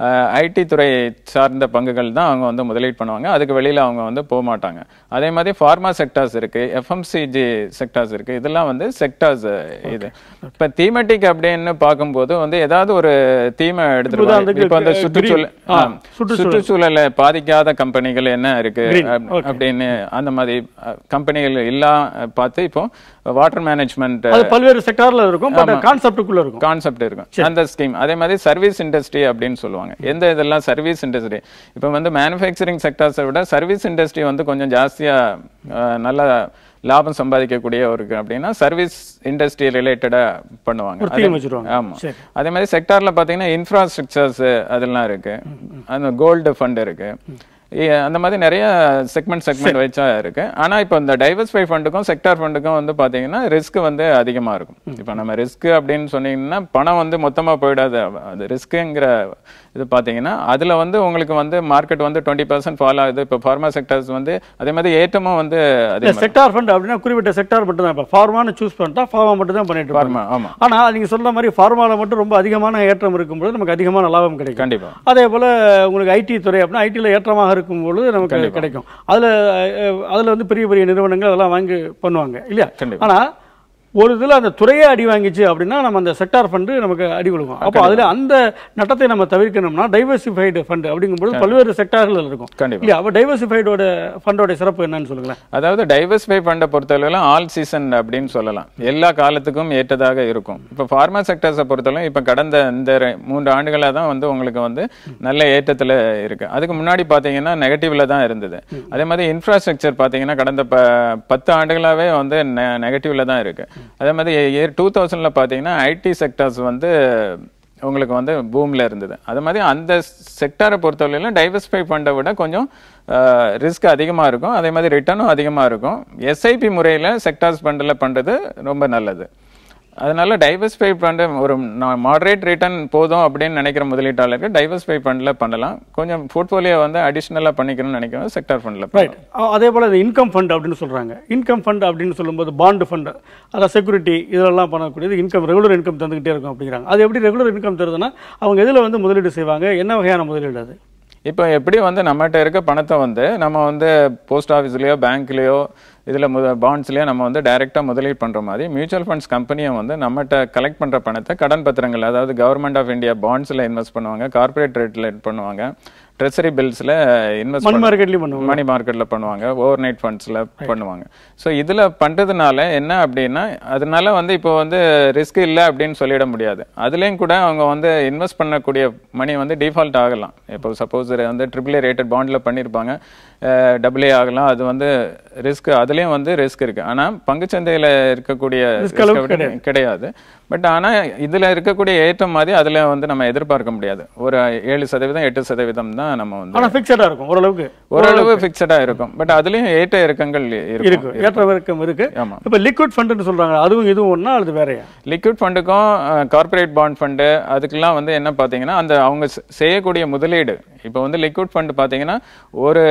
ஐடி துறை சார்ந்த பங்குகள் தான் அவங்க வந்து முதலீடு பண்ணுவாங்க அதுக்கு வெளியில் அவங்க வந்து போக மாட்டாங்க அதே மாதிரி ஃபார்மா செக்டார்ஸ் இருக்கு எஃப்எம்சிஜி செக்டார்ஸ் இருக்கு இதெல்லாம் வந்து செக்டார்ஸ் இது இப்போ தீமெட்டிக் அப்படின்னு பார்க்கும்போது வந்து ஏதாவது ஒரு தீமை எடுத்துருவாங்க உதாரணத்துக்கு இப்போ வந்து green. சுற்றுச்சூழல் ஆ, ஆ, சுற்றுச்சூழலை பாதிக்காத கம்பெனிகள் என்ன இருக்கு Green. அப்- Okay. அப்படின்னு அந்த மாதிரி அஹ், கம்பெனிகள் எல்லாம் அஹ், பார்த்து இப்போ வாட்டர் மேனேஜ்மெண்ட் அது பல்வேறு செக்டார்ல இருக்கும் பட் கான்செப்டுக்குள்ள இருக்கும் கான்செப்ட் இருக்கும் அந்த ஸ்கீம் அதே மாதிரி சர்வீஸ் இண்டஸ்ட்ரி அப்படின்னு சொல்லுவாங்க எந்த இதெல்லாம் சர்வீஸ் இண்டஸ்ட்ரி இப்போ வந்து மேனுஃபேக்சரிங் செக்டர்ஸை விட சர்வீஸ் இண்டஸ்ட்ரி வந்து கொஞ்சம் ஜாஸ்தியா அஹ், நல்ல லாபம் சம்பாதிக்கக்கூடிய ஒரு அப்படின்னா சர்வீஸ் இண்டஸ்ட்ரி ரிலேட்டடா பண்ணுவாங்க ஒரு theme அதே- வச்சிருவாங்க. ஆமா சரி. அதே மாதிரி செக்டார்ல பாத்தீங்கன்னா இன்ஃப்ராஸ்ட்ரக்சர்ஸ் அதெல்லாம் இருக்கு அந்த கோல்டு ஃபண்ட் இருக்கு இ- அந்த மாதிரி நிறைய செக்மெண்ட் செக்மெண்ட் வச்சா இருக்கு ஆனா இப்போ இந்த டைவர்ஸ்ஃபை ஃபண்டுக்கும் செக்டார் ஃபண்டுக்கும் வந்து பாத்தீங்கன்னா ரிஸ்க் வந்து அதிகமா இருக்கும் இப்போ நம்ம ரிஸ்க் அப்படின்னு சொன்னீங்கன்னா பணம் வந்து மொத்தமா போயிடாது அது ரிஸ்க்குங்கிற இது பார்த்தீங்கன்னா அதில் வந்து உங்களுக்கு வந்து மார்க்கெட் வந்து டுவெண்ட்டி பர்சன்ட் ஃபாலோ ஆகுது இப்போ ஃபார்மா செக்டர்ஸ் வந்து அதே மாதிரி ஏற்றமும் வந்து அதே மாதிரி செக்டார் ஃபண்ட் அப்படின்னா குறிப்பிட்ட செக்டார் மட்டும் தான் இப்போ ஃபார்மான்னு சூஸ் பண்ணிட்டா ஃபார்மா மட்டும் தான் பண்ணிட்டு இருப்பாங்க ஃபார்மா ஆமாம் ஆனா நீங்க சொல்ற மாதிரி ஃபார்மால மட்டும் ரொம்ப அதிகமான ஏற்றம் இருக்கும்போது நமக்கு அதிகமான லாபம் கிடைக்கும் கண்டிப்பாக அதே போல உங்களுக்கு ஐடி துறை அப்படின்னா ஐடியில் ஏற்றமாக இருக்கும் பொழுது நமக்கு கிடைக்கும் அதுல அஹ், அதுல வந்து பெரிய பெரிய நிறுவனங்கள் அதெல்லாம் வாங்கி பண்ணுவாங்க இல்லையா கண்டிப்பா. ஆனா ஒரு இதுல அந்த துறையே அடி வாங்கிச்சு அப்படின்னா நம்ம அந்த செக்டார் ஃபண்டு நமக்கு அடி கொடுக்கும் அப்போ அதுல அந்த நட்டத்தை நம்ம தவிர்க்கணும்னா டைவர்சிஃபைடு ஃபண்ட் அப்படிங்கும்போது பல்வேறு செக்டார்கள் இருக்கும் கண்டிப்பா. இல்லையா அப்போ டைவர்சிஃபைடோட ஃபண்டோட சிறப்பு என்னன்னு சொல்லுங்களேன் அதாவது டைவர்சிஃபை ஃபண்டை பொறுத்தளவில் ஆல் சீசன் அப்படின்னு சொல்லலாம் எல்லா காலத்துக்கும் ஏற்றதாக இருக்கும் இப்போ ஃபார்மா செக்டர்ஸை பொறுத்தளவு இப்போ கடந்த இந்த ரெ- மூன்று ஆண்டுகளாக தான் வந்து உங்களுக்கு வந்து நல்ல ஏற்றத்தில் இருக்கு அதுக்கு முன்னாடி பார்த்தீங்கன்னா நெகட்டிவ்ல தான் இருந்தது அதே மாதிரி இன்ஃப்ராஸ்ட்ரக்சர் பார்த்தீங்கன்னா கடந்த ப பத்து ஆண்டுகளாகவே வந்து நெகட்டிவ்ல தான் இருக்கு அதே மாதிரி இயர் டூ தௌசண்ட்ல பார்த்தீங்கன்னா ஐடி செக்டர்ஸ் வந்து உங்களுக்கு வந்து பூமில் இருந்தது அது மாதிரி அந்த செக்டாரை பொறுத்தவரையிலும் டைவர்சிஃபை ஃபண்டை விட கொஞ்சம் ரிஸ்க் அதிகமாக இருக்கும் அதே மாதிரி ரிட்டர்னும் அதிகமாக இருக்கும் எஸ்ஐபி முறையில் செக்டார்ஸ் ஃபண்டில் பண்ணுறது ரொம்ப நல்லது அதனால டைவர்சிஃபை ஃபண்டு ஒரு மாடரேட் ரிட்டர்ன் போதும் அப்படின்னு நினைக்கிற முதலீட்டாளருக்கு டைவர்சிஃபை ஃபண்டில் பண்ணலாம் கொஞ்சம் போர்ட்ஃபோலியோ வந்து அடிஷ்னலாக பண்ணிக்கணும்னு நினைக்கிறோம் செக்டார் ஃபண்டில் ரைட் அதே போல் இந்த இன்கம் ஃபண்ட் அப்படின்னு சொல்கிறாங்க இன்கம் ஃபண்ட் அப்படின்னு சொல்லும்போது பாண்டு ஃபண்ட் அதான் செக்யூரிட்டி இதெல்லாம் பண்ணக்கூடியது இன்கம் ரெகுலர் இன்கம் தந்துக்கிட்டே இருக்கும் அப்படிங்கிறாங்க அது எப்படி ரெகுலர் இன்கம் தருதுன்னா அவங்க எதில் வந்து முதலீடு செய்வாங்க என்ன வகையான முதலீடு அது இப்போ எப்படி வந்து நம்மகிட்ட இருக்க பணத்தை வந்து நம்ம வந்து போஸ்ட் ஆஃபீஸ்லேயோ பேங்க்லேயோ இதில் முத பாண்ட்ஸ்லேயோ நம்ம வந்து டைரெக்டாக முதலீடு பண்ணுற மாதிரி மியூச்சுவல் ஃபண்ட்ஸ் கம்பெனியை வந்து நம்மகிட்ட கலெக்ட் பண்ணுற பணத்தை கடன் பத்திரங்கள் அதாவது கவர்மெண்ட் ஆஃப் இந்தியா பாண்ட்ஸில் இன்வெஸ்ட் பண்ணுவாங்க கார்ப்பரேட் ரேட்டில் பண்ணுவாங்க ட்ரெஸரி பில்ஸில் இன்வெஸ்ட் மணி மார்க்கெட்லேயும் பண்ணுவாங்க மணி மார்க்கெட்டில் பண்ணுவாங்க ஓவர் நைட் ஃபண்ட்ஸில் பண்ணுவாங்க ஸோ இதில் பண்ணுறதுனால என்ன அப்படின்னா அதனால வந்து இப்போ வந்து ரிஸ்க் இல்லை அப்படின்னு சொல்லிட முடியாது அதுலேயும் கூட அவங்க வந்து இன்வெஸ்ட் பண்ணக்கூடிய மணி வந்து டிஃபால்ட் ஆகலாம் இப்போ சப்போஸ் வந்து ட்ரிபிள் ஏ ரேட்டட் பாண்டில் பண்ணியிருப்பாங்க டபுள் ஏ ஆகலாம் அது வந்து ரிஸ்க் அதுலேயும் வந்து ரிஸ்க் இருக்குது ஆனால் பங்குச்சந்தையில் இருக்கக்கூடிய Risk அளவு risk விட கிடையாது பட் ஆனால் இதில் இருக்கக்கூடிய ஏற்றம் மாதிரி அதில் வந்து நம்ம எதிர்பார்க்க முடியாது ஒரு ஏழு சதவீதம் எட்டு சதவீதம் தான் நம்ம வந்து ஆனால் ஃபிக்ஸடாக இருக்கும் ஓரளவுக்கு ஓரளவு ஃபிக்ஸடா இருக்கும் பட் அதுலயும் ஏற்ற இறக்கங்கள் இருக்கும் இருக்கு ஏற்ற இறக்கம் இருக்கு ஆமா இப்போ லிக்விட் ஃபண்டுன்னு சொல்றாங்க அதுவும் இதுவும் ஒன்றா அது வேறையா லிக்விட் ஃபண்டுக்கும் கார்ப்பரேட் பாண்ட் ஃபண்டு அதுக்கெல்லாம் வந்து என்ன பார்த்தீங்கன்னா அந்த அவங்க செ- செய்யக்கூடிய முதலீடு இப்போ வந்து லிக்விட் ஃபண்டு பார்த்தீங்கன்னா ஒரு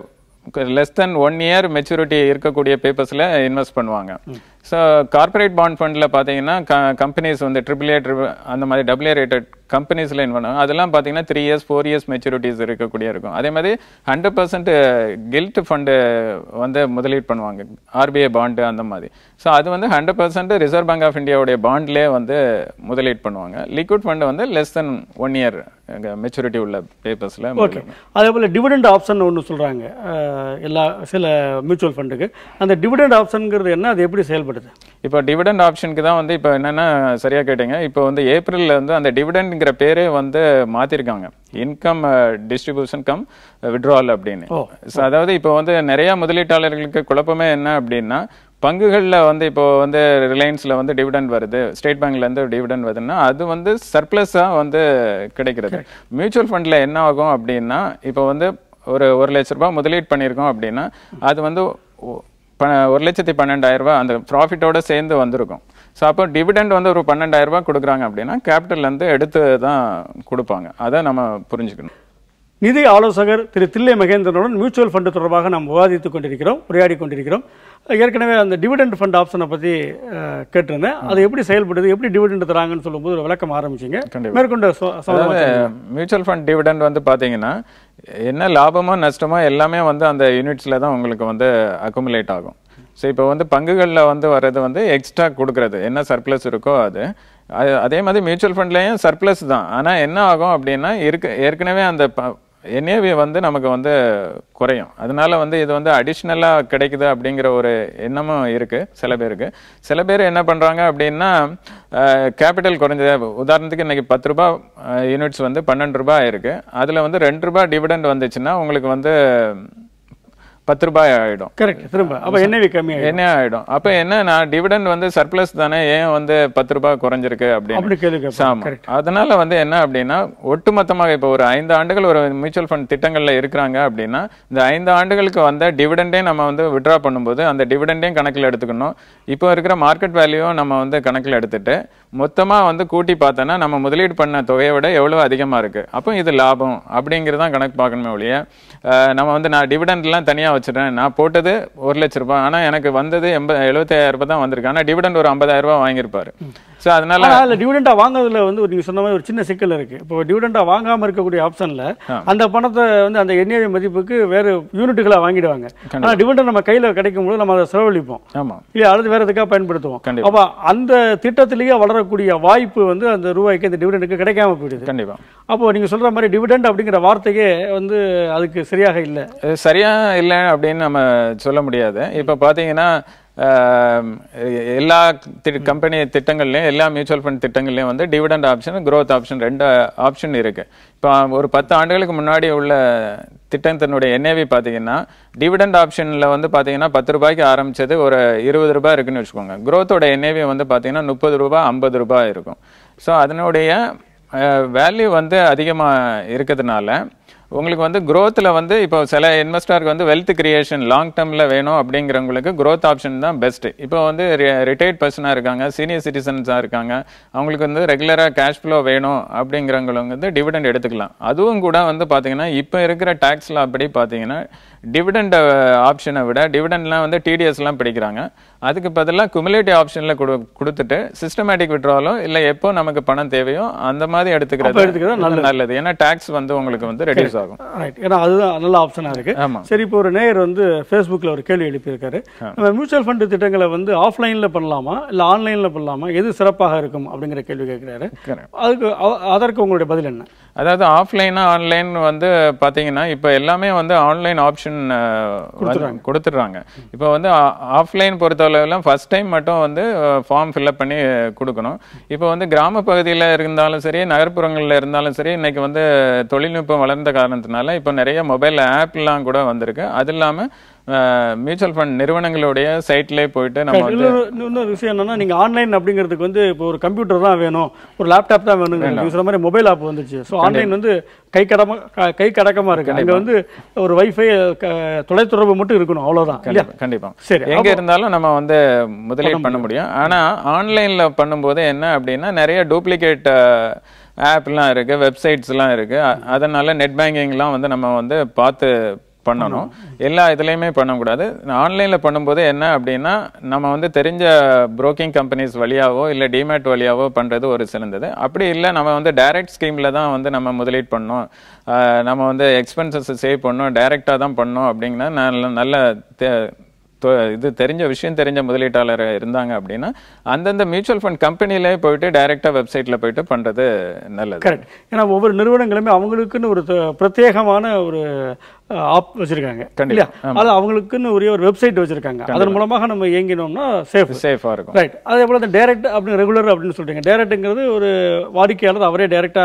less than one year maturity இருக்கக்கூடிய பேப்பர்ஸில் இன்வெஸ்ட் பண்ணுவாங்க ஸோ கார்ப்பரேட் பாண்ட் ஃபண்டில் பார்த்தீங்கன்னா கம்பெனிஸ் வந்து ட்ரிபிள் ஏ அந்த மாதிரி டபுள் ஏ ரேட்டட் கம்பெனிஸில் இன்வெஸ்ட் பண்ணுவாங்க அதெல்லாம் பார்த்தீங்கன்னா three years four years maturities இருக்கக்கூடிய இருக்கும் அதே மாதிரி ஹண்ட்ரட் பர்சன்ட் கில்ட் ஃபண்டு வந்து முதலீடு பண்ணுவாங்க ஆர்பிஐ பாண்டு அந்த மாதிரி ஸோ அது வந்து hundred percent reserve bank of இந்தியாவுடைய பாண்ட்லேயே வந்து முதலீடு பண்ணுவாங்க லிக்விட் ஃபண்டு வந்து less than one year maturity உள்ள பேப்பர்ஸில் ஓகே அதே போல் டிவிடெண்ட் ஆப்ஷன் ஒன்று சொல்றாங்க அஹ், எல்லா சில மியூச்சுவல் ஃபண்டுக்கு அந்த டிவிடெண்ட் ஆப்ஷனுங்கிறது என்ன அது எப்படி செயல்படுது இப்போ டிவிடெண்ட் ஆப்ஷனுக்கு தான் வந்து இப்போ என்னன்னா சரியா கேட்டீங்க இப்போ வந்து ஏப்ரல்ல வந்து அந்த டிவிடெண்ட்ங்கிற பேரே வந்து மாத்திருக்காங்க இன்கம் டிஸ்ட்ரிபியூஷன் கம் விட்ரால் அப்படின்னு ஓ. ஸோ அதாவது இப்போ வந்து நிறைய முதலீட்டாளர்களுக்கு குழப்பமே என்ன அப்படின்னா பங்குகளில் வந்து இப்போ வந்து ரிலையன்ஸில் வந்து டிவிடெண்ட் வருது ஸ்டேட் பேங்க்ல இருந்து டிவிடெண்ட் வருதுன்னா அது வந்து சர்ப்ளஸாக வந்து கிடைக்கிறது மியூச்சுவல் ஃபண்டில் என்ன ஆகும் அப்படின்னா இப்போ வந்து ஒரு ஒரு லட்ச ரூபாய் முதலீடு பண்ணியிருக்கோம் அப்படின்னா அது வந்து ஒ- ப- ஒரு லட்சத்தி பன்னெண்டாயிரம் ரூபாய் அந்த ப்ராஃபிட்டோட சேர்ந்து வந்திருக்கும் ஸோ அப்போ டிவிடெண்ட் வந்து ஒரு பன்னெண்டாயிரம் ரூபாய் கொடுக்குறாங்க அப்படின்னா capital ல இருந்து எடுத்து தான் கொடுப்பாங்க அதை நம்ம புரிஞ்சுக்கணும் நிதி ஆலோசகர் திரு தில்லை மகேந்திரனுடன் மியூச்சுவல் ஃபண்டு தொடர்பாக நாம் விவாதித்துக் கொண்டிருக்கிறோம் உரையாடி கொண்டிருக்கிறோம் ஏற்கனவே அந்த டிவிடெண்ட் ஃபண்ட் ஆப்ஷனை பற்றி அஹ், கேட்டிருந்தேன் அது எப்படி செயல்படுது எப்படி டிவிடெண்ட் தராங்கன்னு சொல்லும்போது ஒரு விளக்கம் ஆரம்பிச்சிங்க கண்டிப்பா. மேற்கொண்டு சொ- சம்பந்தமா அதாவது மியூச்சுவல் ஃபண்ட் டிவிடெண்ட் வந்து பாத்தீங்கன்னா என்ன லாபமோ நஷ்டமோ எல்லாமே வந்து அந்த யூனிட்ஸ்ல தான் உங்களுக்கு வந்து அக்குமுலேட் ஆகும் ஸோ இப்போ வந்து பங்குகளில் வந்து வர்றது வந்து எக்ஸ்ட்ரா கொடுக்கறது என்ன சர்ப்ளஸ் இருக்கோ அது அது- அதே மாதிரி மியூச்சுவல் ஃபண்ட்லேயும் சர்ப்ளஸ் தான் ஆனால் என்ன ஆகும் அப்படின்னா இருக்கு ஏற்கனவே அந்த என்ஏவி வந்து நமக்கு வந்து குறையும் அதனால வந்து இது வந்து அடிஷ்னலாக கிடைக்குது அப்படிங்கிற ஒரு எண்ணமும் இருக்கு சில பேருக்கு சில பேர் என்ன பண்றாங்க அப்படின்னா கேபிட்டல் குறைஞ்சது உதாரணத்துக்கு இன்னைக்கு பத்து ரூபாய் யூனிட்ஸ் வந்து பன்னெண்டு ரூபாய் இருக்கு அதுல வந்து ரெண்டு ரூபாய் டிவிடெண்ட் வந்துச்சுன்னா உங்களுக்கு வந்து பத்து ரூபாய் ஆயிடும் கரெக்ட் திரும்ப அப்போ என்ஐவி கம்மியாகும் என்ன ஆயிடும் அப்ப என்ன நான் டிவிடெண்ட் வந்து சர்ப்ளஸ் தானே ஏன் வந்து பத்து ரூபாய் குறைஞ்சிருக்கு அப்படி அப்படின்னு கேள்வி கேட்பாங்க ஆமா கரெக்ட் அதனால வந்து என்ன அப்படின்னா ஒட்டுமொத்தமாக இப்போ ஒரு ஐந்து ஆண்டுகள் ஒரு மியூச்சுவல் ஃபண்ட் திட்டங்கள்ல இருக்கிறாங்க அப்படின்னா இந்த ஐந்து ஆண்டுகளுக்கு வந்த டிவிடெண்டே நம்ம வந்து விட்ரா பண்ணும்போது அந்த டிவிடெண்டையும் கணக்கில் எடுத்துக்கணும் இப்போ இருக்கிற மார்க்கெட் வேல்யூவும் நம்ம வந்து கணக்கில் எடுத்துட்டு மொத்தமாக வந்து கூட்டி பார்த்தோன்னா நம்ம முதலீடு பண்ண தொகையை விட எவ்வளோ அதிகமாக இருக்குது அப்போ இது லாபம் அப்படிங்கிறது தான் கணக்கு பார்க்கணுமே ஒழிய அஹ், நம்ம வந்து நான் டிவிடெண்ட்லாம் தனியாக வச்சுட்டேன் நான் போட்டது ஒரு லட்ச ரூபாய் ஆனால் எனக்கு வந்தது எண்பது எழுபத்தாயிரம் ரூபாய் தான் வந்திருக்கு ஆனால் டிவிடெண்ட் ஒரு ஐம்பதாயிரம் ரூபாய் வாங்கியிருப்பாரு ஸோ அதனால ஆனா அதில் டிவிடெண்டா வாங்குறதுல வந்து ஒரு நீங்க சொன்ன மாதிரி ஒரு சின்ன சிக்கல் இருக்கு இப்போ டிவிடெண்டா வாங்காம இருக்கக்கூடிய ஆப்ஷன்ல அந்த பணத்தை வந்து அந்த எண்ணெய் மதிப்புக்கு வேற யூனிட்டுகளா வாங்கிடுவாங்க ஆனா டிவிடெண்ட் நம்ம கையில கிடைக்கும் போது நம்ம அதை செலவழிப்போம் ஆமாம் இல்ல அல்லது வேற எதுக்காக பயன்படுத்துவோம் கண்டிப்பா. அப்ப அந்த திட்டத்திலேயே வளரக்கூடிய வாய்ப்பு வந்து அந்த ரூபாய்க்கு அந்த டிவிடெண்டுக்கு கிடைக்காம போயிடுது கண்டிப்பாக அப்போ நீங்க சொல்ற மாதிரி டிவிடெண்ட் அப்படிங்கிற வார்த்தையே வந்து அதுக்கு சரியாக இல்லை இது சரியா இல்லை அப்படின்னு நம்ம சொல்ல முடியாது இப்போ பார்த்தீங்கன்னா ஆம், எல்லா கம்பெனி திட்டங்கள்லையும் எல்லா மியூச்சுவல் ஃபண்ட் திட்டங்கள்லையும் வந்து டிவிடெண்ட் ஆப்ஷன் growth ஆப்ஷன் ரெண்டு ஆப்ஷன் இருக்கு இப்போ ஒரு பத்து ஆண்டுகளுக்கு முன்னாடி உள்ள திட்டத்தினுடைய என்ஏவி பார்த்தீங்கன்னா டிவிடெண்ட் ஆப்ஷனில் வந்து பார்த்தீங்கன்னா பத்து ரூபாய்க்கு ஆரம்பிச்சது ஒரு இருபது ரூபாய் இருக்குன்னு வச்சுக்கோங்க growth-ஓட என்ஏவி வந்து பார்த்தீங்கன்னா முப்பது ரூபாய் ஐம்பது ரூபாய் இருக்கும் ஸோ அதனுடைய வேல்யூ வந்து அதிகமாக இருக்கிறதுனால உங்களுக்கு வந்து growthல வந்து இப்போ சில இன்வெஸ்டருக்கு வந்து வெல்த் கிரியேஷன் லாங் டேர்மில் வேணும் அப்படிங்கிறவங்களுக்கு growth ஆப்ஷன் தான் பெஸ்ட் இப்போ வந்து ரிட்டையர்ட் பர்சனாக இருக்காங்க சீனியர் சிட்டிசன்ஸாக இருக்காங்க அவங்களுக்கு வந்து ரெகுலராக கேஷ் ஃப்ளோ வேணும் அப்படிங்கிறவங்களுக்கு வந்து டிவிடெண்ட் எடுத்துக்கலாம் அதுவும் கூட வந்து பார்த்தீங்கன்னா இப்போ இருக்கிற டேக்ஸில் அப்படி பார்த்தீங்கன்னா டிவிடெண்ட் ஆப்ஷனை விட டிவிடெண்ட்லாம் வந்து டிடிஎஸ்லாம் பிடிக்கிறாங்க அதுக்கு பதிலாக குமுலேட்டிவ் ஆப்ஷனில் கொடு கொடுத்துட்டு சிஸ்டமேட்டிக் விட்ராலும் இல்லை எப்போ நமக்கு பணம் தேவையோ அந்த மாதிரி எடுத்துக்கிறது எடுத்துக்கிறது நல்லது நல்லது ஏன்னா டாக்ஸ் வந்து உங்களுக்கு வந்து ரெடியூஸ் ஆகும் ரைட் ஏன்னா அதுதான் நல்ல ஆப்ஷனாக இருக்கு ஆமா சரி இப்போ ஒரு நேயர் வந்து ஃபேஸ்புக்கில் ஒரு கேள்வி எழுப்பியிருக்காரு நம்ம மியூச்சுவல் ஃபண்ட் திட்டங்களை வந்து ஆஃப்லைனில் பண்ணலாமா இல்லை ஆன்லைனில் பண்ணலாமா எது சிறப்பாக இருக்கும் அப்படிங்கிற கேள்வி கேட்குறாரு Correct. அதுக்கு அ- அதற்கு உங்களுடைய பதில் என்ன அதாவது ஆஃப்லைனா ஆன்லைன் வந்து பாத்தீங்கன்னா இப்போ எல்லாமே வந்து ஆன்லைன் ஆப்ஷன் கொடுத்துட்றாங்க இப்போ வந்து ஆஃப்லைன் பொறுத்தளவுலாம் ஃபர்ஸ்ட் டைம் மட்டும் வந்து ஃபார்ம் ஃபில்அப் பண்ணி கொடுக்கணும் இப்போ வந்து கிராம பகுதியில் இருந்தாலும் சரி நகர்ப்புறங்களில் இருந்தாலும் சரி இன்னைக்கு வந்து தொழில்நுட்பம் வளர்ந்த காரணத்தினால இப்போ நிறைய மொபைல் ஆப்லாம் கூட வந்திருக்கு அது இல்லாமல் மியூச்சுவல் ஃபண்ட் நிறுவனங்களுடைய சைட்லேயே போயிட்டு நம்ம வந்து இன்னொரு இன்னொரு விஷயம் என்னன்னா நீங்க ஆன்லைன் அப்படிங்கிறதுக்கு வந்து இப்போ ஒரு கம்ப்யூட்டர் தான் வேணும் ஒரு லேப்டாப் தான் வேணும் நீங்க சொல்ற மாதிரி மொபைல் ஆப் வந்துச்சு ஸோ ஆன்லைன் வந்து கை கடமா க- கை கடக்கமா இருக்கு அங்க வந்து ஒரு வைஃபை தொலைத்தொடர்பு மட்டும் இருக்கணும் அவ்வளவுதான் இல்லையா கண்டிப்பா கண்டிப்பா சரி, எங்க இருந்தாலும் நம்ம வந்து முதலீடு பண்ண முடியும் ஆனா ஆன்லைன்ல பண்ணும்போது என்ன அப்படின்னா நிறைய டூப்ளிகேட் ஆப்லாம் இருக்கு வெப்சைட்ஸ்லாம் இருக்கு அ- அதனால நெட் பேங்கிங்லாம் வந்து நம்ம வந்து பார்த்து பண்ணணும் எல்லா இதுலயுமே பண்ணக்கூடாது ஆன்லைன்ல பண்ணும்போது என்ன அப்படின்னா நம்ம வந்து தெரிஞ்ச புரோக்கிங் கம்பெனிஸ் வழியாவோ இல்ல டிமேட் வழியாவோ பண்றது ஒரு சிறந்தது அப்படி இல்லை நம்ம வந்து டைரக்ட் ஸ்கீம்ல தான் வந்து நம்ம முதலீடு பண்ணோம் ஆஹ் நம்ம வந்து எக்ஸ்பென்சஸ் சேவ் பண்ணோம் டைரக்டா தான் பண்ணோம் அப்படிங்கன்னா நல்ல நல்ல தே- தொ- இது தெரிஞ்ச விஷயம் தெரிஞ்ச முதலீட்டாளர் இருந்தாங்க அப்படின்னா அந்தந்த மியூச்சுவல் ஃபண்ட் கம்பெனிலே போயிட்டு டைரக்டா வெப்சைட்ல போயிட்டு பண்றது நல்லது கரெக்ட் ஏன்னா ஒவ்வொரு நிறுவனங்களுமே அவங்களுக்குன்னு ஒரு த- பிரத்யேகமான ஒரு ஆப் வச்சிருக்காங்க கண்டிப்பா, இல்லையா அது அவங்களுக்குன்னு ஒரே ஒரு வெப்சைட் வச்சிருக்காங்க அதன் மூலமாக நம்ம இயங்கினோம்னா சேஃப் சேஃபா இருக்கும் ரைட் அதே போல இந்த டைரக்ட் அப்படின்னு ரெகுலர் அப்படின்னு சொல்றீங்க டைரக்ட்ங்கிறது ஒரு வாடிக்கையாளர் அவரே டைரக்டா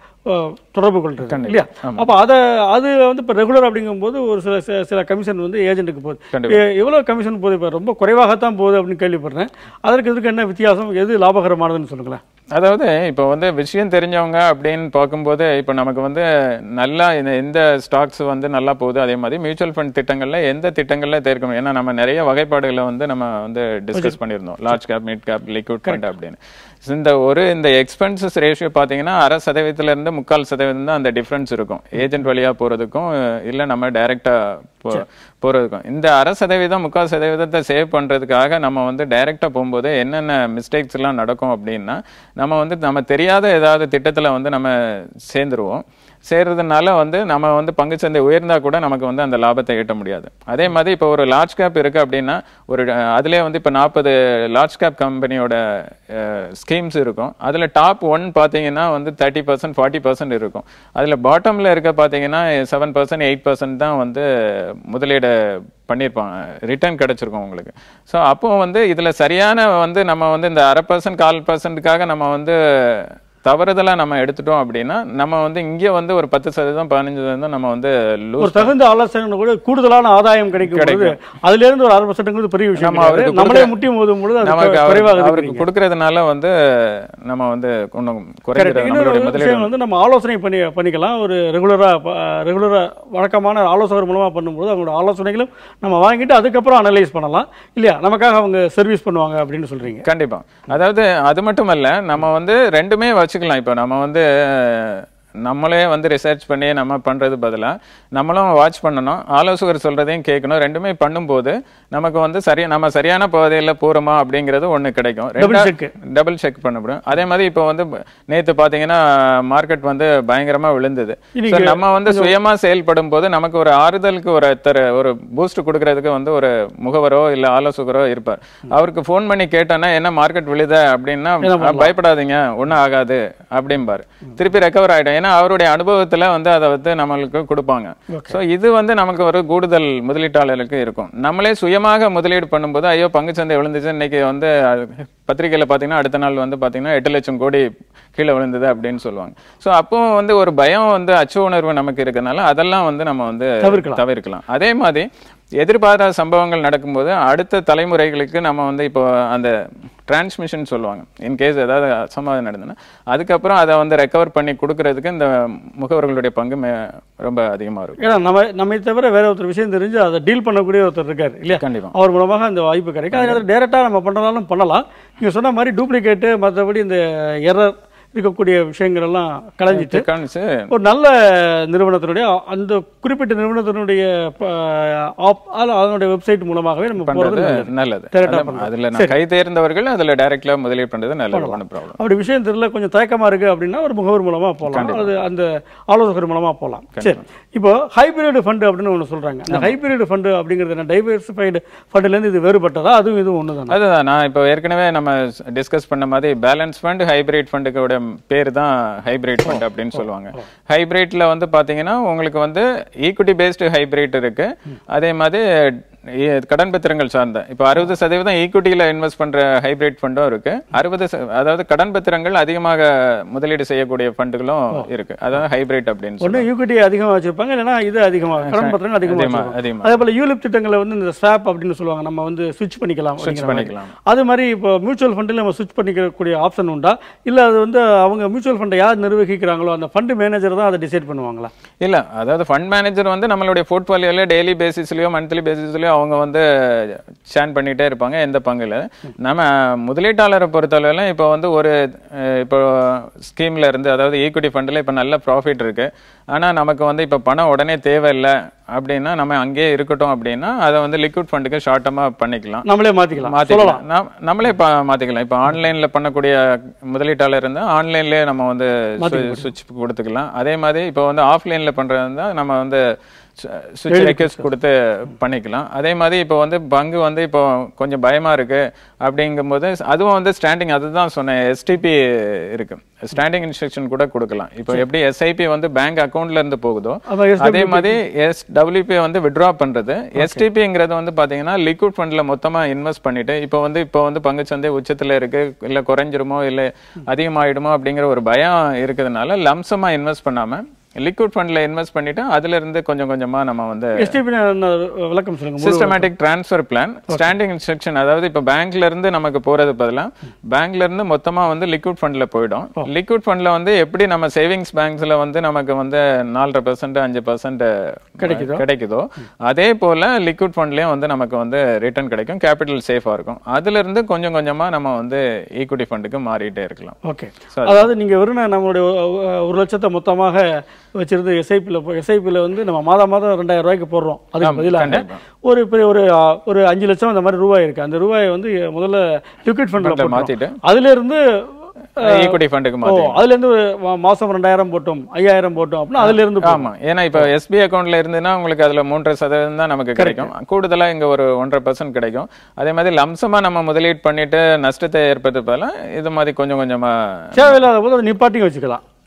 தொடர்பு கொள்றது இல்லையா அப்ப அத அது வந்து இப்ப ரெகுலர் அப்படிங்கும்போது ஒரு சில சில- சில கமிஷன் வந்து ஏஜென்ட்டுக்கு போகுது கண்டிப்பா. எ- எவ்வளவு கமிஷன் போகுது இப்ப ரொம்ப குறைவாகத்தான் போகுது அப்படின்னு கேள்விப்படுறேன் அதற்கு இதுக்கு என்ன வித்தியாசம் எது லாபகரமானதுன்னு சொல்லுங்களேன் அதாவது இப்போ வந்து விஷயம் தெரிஞ்சவங்க அப்படின்னு பார்க்கும்போது இப்போ நமக்கு வந்து நல்லா இந்த எந்த ஸ்டாக்ஸ் வந்து நல்லா போகுது அதே மாதிரி மியூச்சுவல் ஃபண்ட் திட்டங்கள்ல எந்த திட்டங்கள்ல தேர்க்கணும் ஏன்னா நம்ம நிறைய வகைப்பாடுகளை வந்து நம்ம வந்து டிஸ்கஸ் பண்ணியிருந்தோம் large cap mid cap liquid fund அப்படின்னு So, இந்த ஒரு இந்த எக்ஸ்பென்சஸ் ரேஷியோ பார்த்தீங்கன்னா அரை சதவீதத்துல இருந்து முக்கால் சதவீதம் தான் அந்த டிஃபரன்ஸ் இருக்கும் ஏஜென்ட் வழியா போறதுக்கும் இல்லை நம்ம டைரக்டா போறதுக்கும் இந்த அரை சதவீதம் முக்கால் சதவீதத்தை சேவ் பண்றதுக்காக நம்ம வந்து டைரக்டா போகும்போது என்னென்ன மிஸ்டேக்ஸ் எல்லாம் நடக்கும் அப்படின்னா நம்ம வந்து நம்ம தெரியாத ஏதாவது திட்டத்துல வந்து நம்ம சேர்ந்துருவோம் சேர்றதுனால வந்து நம்ம வந்து பங்குச்சந்தை உயர்ந்தா கூட நமக்கு வந்து அந்த லாபத்தை ஈட்ட முடியாது அதே மாதிரி இப்போ ஒரு லார்ஜ் கேப் இருக்கு அப்படின்னா ஒரு அஹ், அதுலயே வந்து இப்போ நாற்பது லார்ஜ் கேப் கம்பெனியோட ஸ்கீம்ஸ் இருக்கும் அதுல டாப் ஒன் பாத்தீங்கன்னா வந்து தேர்ட்டி பர்சன்ட் ஃபார்ட்டி பர்சன்ட் இருக்கும் அதுல பாட்டம்ல இருக்க பாத்தீங்கன்னா செவன் பர்சன்ட் எயிட் பர்சன்ட் தான் வந்து முதலீடு பண்ணியிருப்பாங்க ரிட்டர்ன் கிடைச்சிருக்கும் உங்களுக்கு ஸோ அப்போ வந்து இதுல சரியான வந்து நம்ம வந்து இந்த அரை பர்சன்ட் கால் பர்சன்ட்டுக்காக நம்ம வந்து தவறுதலா நம்ம எடுத்துட்டோம் அப்படின்னா நம்ம வந்து இங்க வந்து ஒரு பத்து சதவீதம் பதினஞ்சு சதவீதம் நம்ம வந்து ஒரு லூஸ் தகுந்த ஆலோசனை கூட கூடுதலான ஆதாயம் கிடைக்கும் பொழுது அதுல இருந்து ஒரு அரை பர்சன்ட்ங்கிறது பெரிய விஷயம் நம்ம அவருக்கு கிடையாது. நம்மளே கொடுக்குற- முட்டி மோதும் பொழுது அது நமக்கு குறைவாக அவருக்கு- அவருக்கு இருக்கிறீங்க. கொடுக்கறதுனால வந்து நம்ம வந்து இன்னும் Correct. குறைகிற இன்னொரு நம்மளுடைய விஷயம் முதலீடு வந்து நம்ம ஆலோசனை பண்ணி பண்ணிக்கலாம் ஒரு ரெகுலரா ரெகுலரா வழக்கமான ஆலோசகர் மூலமா பண்ணும்போது அவங்களோட ஆலோசனைகளும் நம்ம வாங்கிட்டு அதுக்கப்புறம் அனலைஸ் பண்ணலாம் இல்லையா நமக்காக அவங்க சர்வீஸ் பண்ணுவாங்க அப்படின்னு சொல்றீங்க கண்டிப்பா அதாவது அது மட்டும் அல்ல நம்ம வந்து ரெண்டுமே வச்சுக்கலாம் இப்போ நம்ம வந்து நம்மளே வந்து ரிசர்ச் பண்ணி நம்ம பண்றது பதிலா நம்மளும் வாட்ச் பண்ணணும் ஆலோசகர் சொல்றதையும் கேட்கணும் ரெண்டுமே பண்ணும்போது நமக்கு வந்து சரியா நம்ம சரியான பாதையில போறோமா அப்படிங்கிறது ஒண்ணு கிடைக்கும் Double check. டபுள் செக் பண்ணப்படும் அதே மாதிரி இப்போ வந்து நேத்து பாத்தீங்கன்னா மார்க்கெட் வந்து பயங்கரமா விழுந்தது So, இன்னைக்கு நம்ம வந்து சுயமா செயல்படும் போது நமக்கு ஒரு ஆறுதலுக்கு ஒரு தர ஒரு பூஸ்ட் கொடுக்கறதுக்கு வந்து ஒரு முகவரோ இல்ல ஆலோசகரோ இருப்பார் அவருக்கு ஃபோன் பண்ணி கேட்டோன்னா என்ன மார்க்கெட் விழுத அப்படின்னா பயப்படாதீங்க ஒண்ணும் ஆகாது அப்படிம்பாரு திருப்பி ரெக்கவர் ஆயிடும் ஏன்னா அவருடைய அனுபவத்துல வந்து அதை வந்து நம்மளுக்கு கொடுப்பாங்க சோ இது வந்து நமக்கு ஒரு கூடுதல் முதலீட்டாளர்களுக்கு இருக்கும் நம்மளே சுயமாக முதலீடு பண்ணும்போது ஐயோ பங்குச்சந்தை விழுந்துச்சு இன்னைக்கு வந்து அது பத்திரிக்கையில பாத்தீங்கன்னா அடுத்த நாள் வந்து பாத்தீங்கன்னா எட்டு லட்சம் கோடி கீழே விழுந்தது அப்படின்னு சொல்லுவாங்க சோ அப்போ வந்து ஒரு பயம் வந்து அச்ச உணர்வு நமக்கு இருக்கறனால அதெல்லாம் வந்து நம்ம வந்து தவிர்க்கலாம். தவிர்க்கலாம் அதே மாதிரி எதிர்பாராத சம்பவங்கள் நடக்கும்போது அடுத்த தலைமுறைகளுக்கு நம்ம வந்து இப்போ அந்த டிரான்ஸ்மிஷன் சொல்லுவாங்க இன்கேஸ் ஏதாவது அசம்பாவிதம் நடந்ததுன்னா அதுக்கப்புறம் அதை வந்து ரெக்கவர் பண்ணி கொடுக்கறதுக்கு இந்த முகவர்களுடைய பங்கு மே- ரொம்ப அதிகமா இருக்கும் ஏன்னா நம்ம நம்மை தவிர வேற ஒருத்தர் விஷயம் தெரிஞ்சு அதை டீல் பண்ணக்கூடிய ஒருத்தர் இருக்காரு இல்லையா கண்டிப்பா அவர் மூலமாக அந்த வாய்ப்பு கிடைக்கும் அதனால டேரெக்டாக நம்ம பண்ணுறதாலும் பண்ணலாம் நீங்க சொன்ன மாதிரி டூப்ளிகேட்டு மற்றபடி இந்த எரர் இருக்கக்கூடிய விஷயங்கள் எல்லாம் களைஞ்சிட்டு காணிச்சு ஒரு நல்ல நிறுவனத்தினுடைய அந்த குறிப்பிட்ட நிறுவனத்தினுடைய ப- ஆப் அது அதனுடைய வெப்சைட் மூலமாகவே நம்ம போறது பண்றது நல்லது. நல்லது Direct ஆ அதுல- பண்ணலாம். அதுல நான் கை தேர்ந்தவர்கள் அதுல டைரக்ட்லா முதலீடு பண்றது நல்லது ஒன்றும் ப்ராப்ளம் அப்படி விஷயம் தெரியல கொஞ்சம் தயக்கமா இருக்கு அப்படின்னா ஒரு முகவர் மூலமா போகலாம் அது அந்த ஆலோசகர் மூலமா போகலாம் சரி இப்போ ஹைபிரிட் ஃபண்டு அப்படின்னு ஒன்று சொல்றாங்க அந்த ஹைபிரிட் ஃபண்டு அப்படிங்கிறது என்ன டைவர்சிஃபைடு ஃபண்டுலேருந்து இது வேறுபட்டதா அதுவும் இதுவும் ஒன்று தானே அதுதான் நான் இப்போ ஏற்கனவே நம்ம டிஸ்கஸ் பண்ண மாதிரி பேலன்ஸ் ஃபண்ட் ஹைபிரிட் ஃபண்டுக்கோட பேர் தான் ஹைபிரிட் ஃபண்ட் அப்படின்னு சொல்லுவாங்க ஹைபிரிட்ல வந்து பாத்தீங்கன்னா உங்களுக்கு வந்து ஈக்விட்டி பேஸ்டு ஹைபிரிட் இருக்கு அதே மாதிரி இ- கடன் பத்திரங்கள் சார்ந்த இப்போ அறுபது சதவீதம் ஈக்விட்டியில இன்வெஸ்ட் பண்ற ஹைபிரிட் ஃபண்டும் இருக்கு அறுபது அதாவது கடன் பத்திரங்கள் அதிகமாக முதலீடு செய்யக்கூடிய ஃபண்டுகளும் இருக்கு அதாவது ஹைபிரிட் அப்படின்னு ஒன்று ஈக்விட்டி அதிகமாக வச்சிருப்பாங்க இல்லைன்னா இது அதிகமாக கடன் பத்திரங்கள் அதிகமாக அதிகமா வச்சிருப்பாங்க அதிகமா அதே போல யூலிப் திட்டங்களை வந்து இந்த ஸ்வாப் அப்படின்னு சொல்லுவாங்க நம்ம வந்து ஸ்விட்ச் பண்ணிக்கலாம் ஸ்விட்ச் அப்படிங்கிற மாதிரி. பண்ணிக்கலாம் அது மாதிரி இப்போ மியூச்சுவல் ஃபண்டில் நம்ம ஸ்விட்ச் பண்ணிக்கக்கூடிய ஆப்ஷன் உண்டா இல்லை அது வந்து அவங்க மியூச்சுவல் ஃபண்டை யார் நிர்வகிக்கிறாங்களோ அந்த ஃபண்டு மேனேஜர் தான் அதை டிசைட் பண்ணுவாங்களா இல்ல அதாவது ஃபண்ட் மேனேஜர் வந்து நம்மளுடைய போர்ட்ஃபோலியோல டெய்லி பேசிஸ்லயோ மந்த்லி பேசிஸ்லயோ அவங்க வந்து ஷேன் பண்ணிட்டே இருப்பாங்க எந்த பங்குல நம்ம முதலீட்டாளரை பொறுத்தளவுல இப்போ வந்து ஒரு அஹ், இப்போ ஸ்கீம்ல இருந்து அதாவது ஈக்விட்டி ஃபண்ட்ல இப்போ நல்ல ப்ராஃபிட் இருக்கு ஆனா நமக்கு வந்து இப்போ பணம் உடனே தேவையில்லை அப்படின்னா நம்ம அங்கேயே இருக்கட்டும் அப்படின்னா அதை வந்து லிக்விட் ஃபண்டுக்கு ஷார்ட்டமா பண்ணிக்கலாம் நம்மளே மாற்றிக்கலாம் மாத்திக்கலாம் நாம்- நம்மளே ப- மாத்திக்கலாம் இப்போ ஆன்லைன்ல பண்ணக்கூடிய முதலீட்டாளர் இருந்தா ஆன்லைன்லயே நம்ம வந்து சுவிட்ச் கொடுத்துக்கலாம் அதே மாதிரி இப்போ வந்து ஆஃப்லைன்ல பண்றது இருந்தா நம்ம வந்து சுவிட்ச் ரெக்வஸ்ட் கொடுத்து பண்ணிக்கலாம் அதே மாதிரி இப்போ வந்து பங்கு வந்து இப்போ கொஞ்சம் பயமா இருக்கு அப்படிங்கும்போது அதுவும் வந்து ஸ்டாண்டிங் அதுதான் சொன்னேன் எஸ்டிபி இருக்கு ஸ்டாண்டிங் இன்ஸ்ட்ரக்ஷன் கூட கொடுக்கலாம் இப்போ எப்படி எஸ்ஐபி வந்து பேங்க் அக்கவுண்ட்ல இருந்து போகுதோ அப்ப SWP அதே மாதிரி எஸ் டபிள்யூபி வந்து வித்ட்ரா பண்றது எஸ்டிபிங்கிறது வந்து பாத்தீங்கன்னா லிக்விட் ஃபண்ட்ல மொத்தமா இன்வெஸ்ட் பண்ணிட்டு இப்போ வந்து இப்போ வந்து பங்குச்சந்தை உச்சத்துல இருக்கு இல்ல குறைஞ்சிருமோ இல்ல அதிகமாயிடுமோ அப்படிங்கிற ஒரு பயம் இருக்கிறதுனால லம்சமா இன்வெஸ்ட் பண்ணாம லிக்விட் ஃபண்ட்ல இன்வெஸ்ட் பண்ணிட்டு அதுல இருந்து கொஞ்சம் கொஞ்சமா நம்ம வந்து எஸ்டிபி விளக்கம் சொல்லுங்க முழு systematic transfer plan standing instruction அதாவது இப்போ பேங்க்ல இருந்து நமக்கு போறது பதிலா பேங்க்ல இருந்து மொத்தமா வந்து லிக்விட் ஃபண்ட்ல போயிடும் லிக்விட் ஃபண்ட்ல வந்து எப்படி நம்ம சேவிங்ஸ் பேங்க்ஸ்ல வந்து நமக்கு வந்து நாலரை பெர்சென்ட் அஞ்சு பெர்சென்ட் கிடைக்குதோ? கிடைக்குதோ அதே போல லிக்விட் ஃபண்ட்லயும் வந்து நமக்கு வந்து ரிட்டர்ன் கிடைக்கும் கேபிட்டல் சேஃபா இருக்கும் அதுல இருந்து கொஞ்சம் கொஞ்சமா நம்ம வந்து ஈக்விட்டி ஃபண்டுக்கு மாறிட்டே இருக்கலாம் ஓகே அதாவது நீங்க வெறும் நம்மளுடைய ஒ- ஒரு லட்சத்தை மொத்தமாக வச்சிருந்து எஸ்ஐபியில் எஸ்ஐபியில் வந்து நம்ம மாதம் மாதம் ரெண்டாயிரம் ரூபாய்க்கு போடுறோம் அதுக்கு பதிலாக கண்டிப்பா. ஒரு பெரிய ஒரு ஆ, ஒரு அஞ்சு லட்சம் அந்த மாதிரி ரூபாய் இருக்கு அந்த ரூபாயை வந்து முதல்ல லிக்விட் ஃபண்டில் Fund ல போட்டோம் மாத்திட்டு அதுல இருந்து ஈக்விட்டி ஃபண்டுக்கு ஓ மாத்தி அதுல இருந்து ஒரு மா- மாசம் ரெண்டாயிரம் போட்டோம் ஐயாயிரம் போட்டோம் அப்படின்னா அதுல இருந்து போடும். ஆமா ஏன்னா இப்ப எஸ்பி அக்கவுண்ட்ல இருந்துன்னா உங்களுக்கு அதுல மூன்றரை சதவீதம் தான் நமக்கு கிடைக்கும் கூடுதலா இங்க ஒரு ஒன்றரை பர்சன்ட் கிடைக்கும் அதே மாதிரி லம்சமா நம்ம முதலீடு பண்ணிட்டு நஷ்டத்தை ஏற்படுத்த பதிலா இது மாதிரி கொஞ்சம் கொஞ்சமா தேவையில்லாத போது அதை நிப்பாட்டி வச்சுக்கலாம்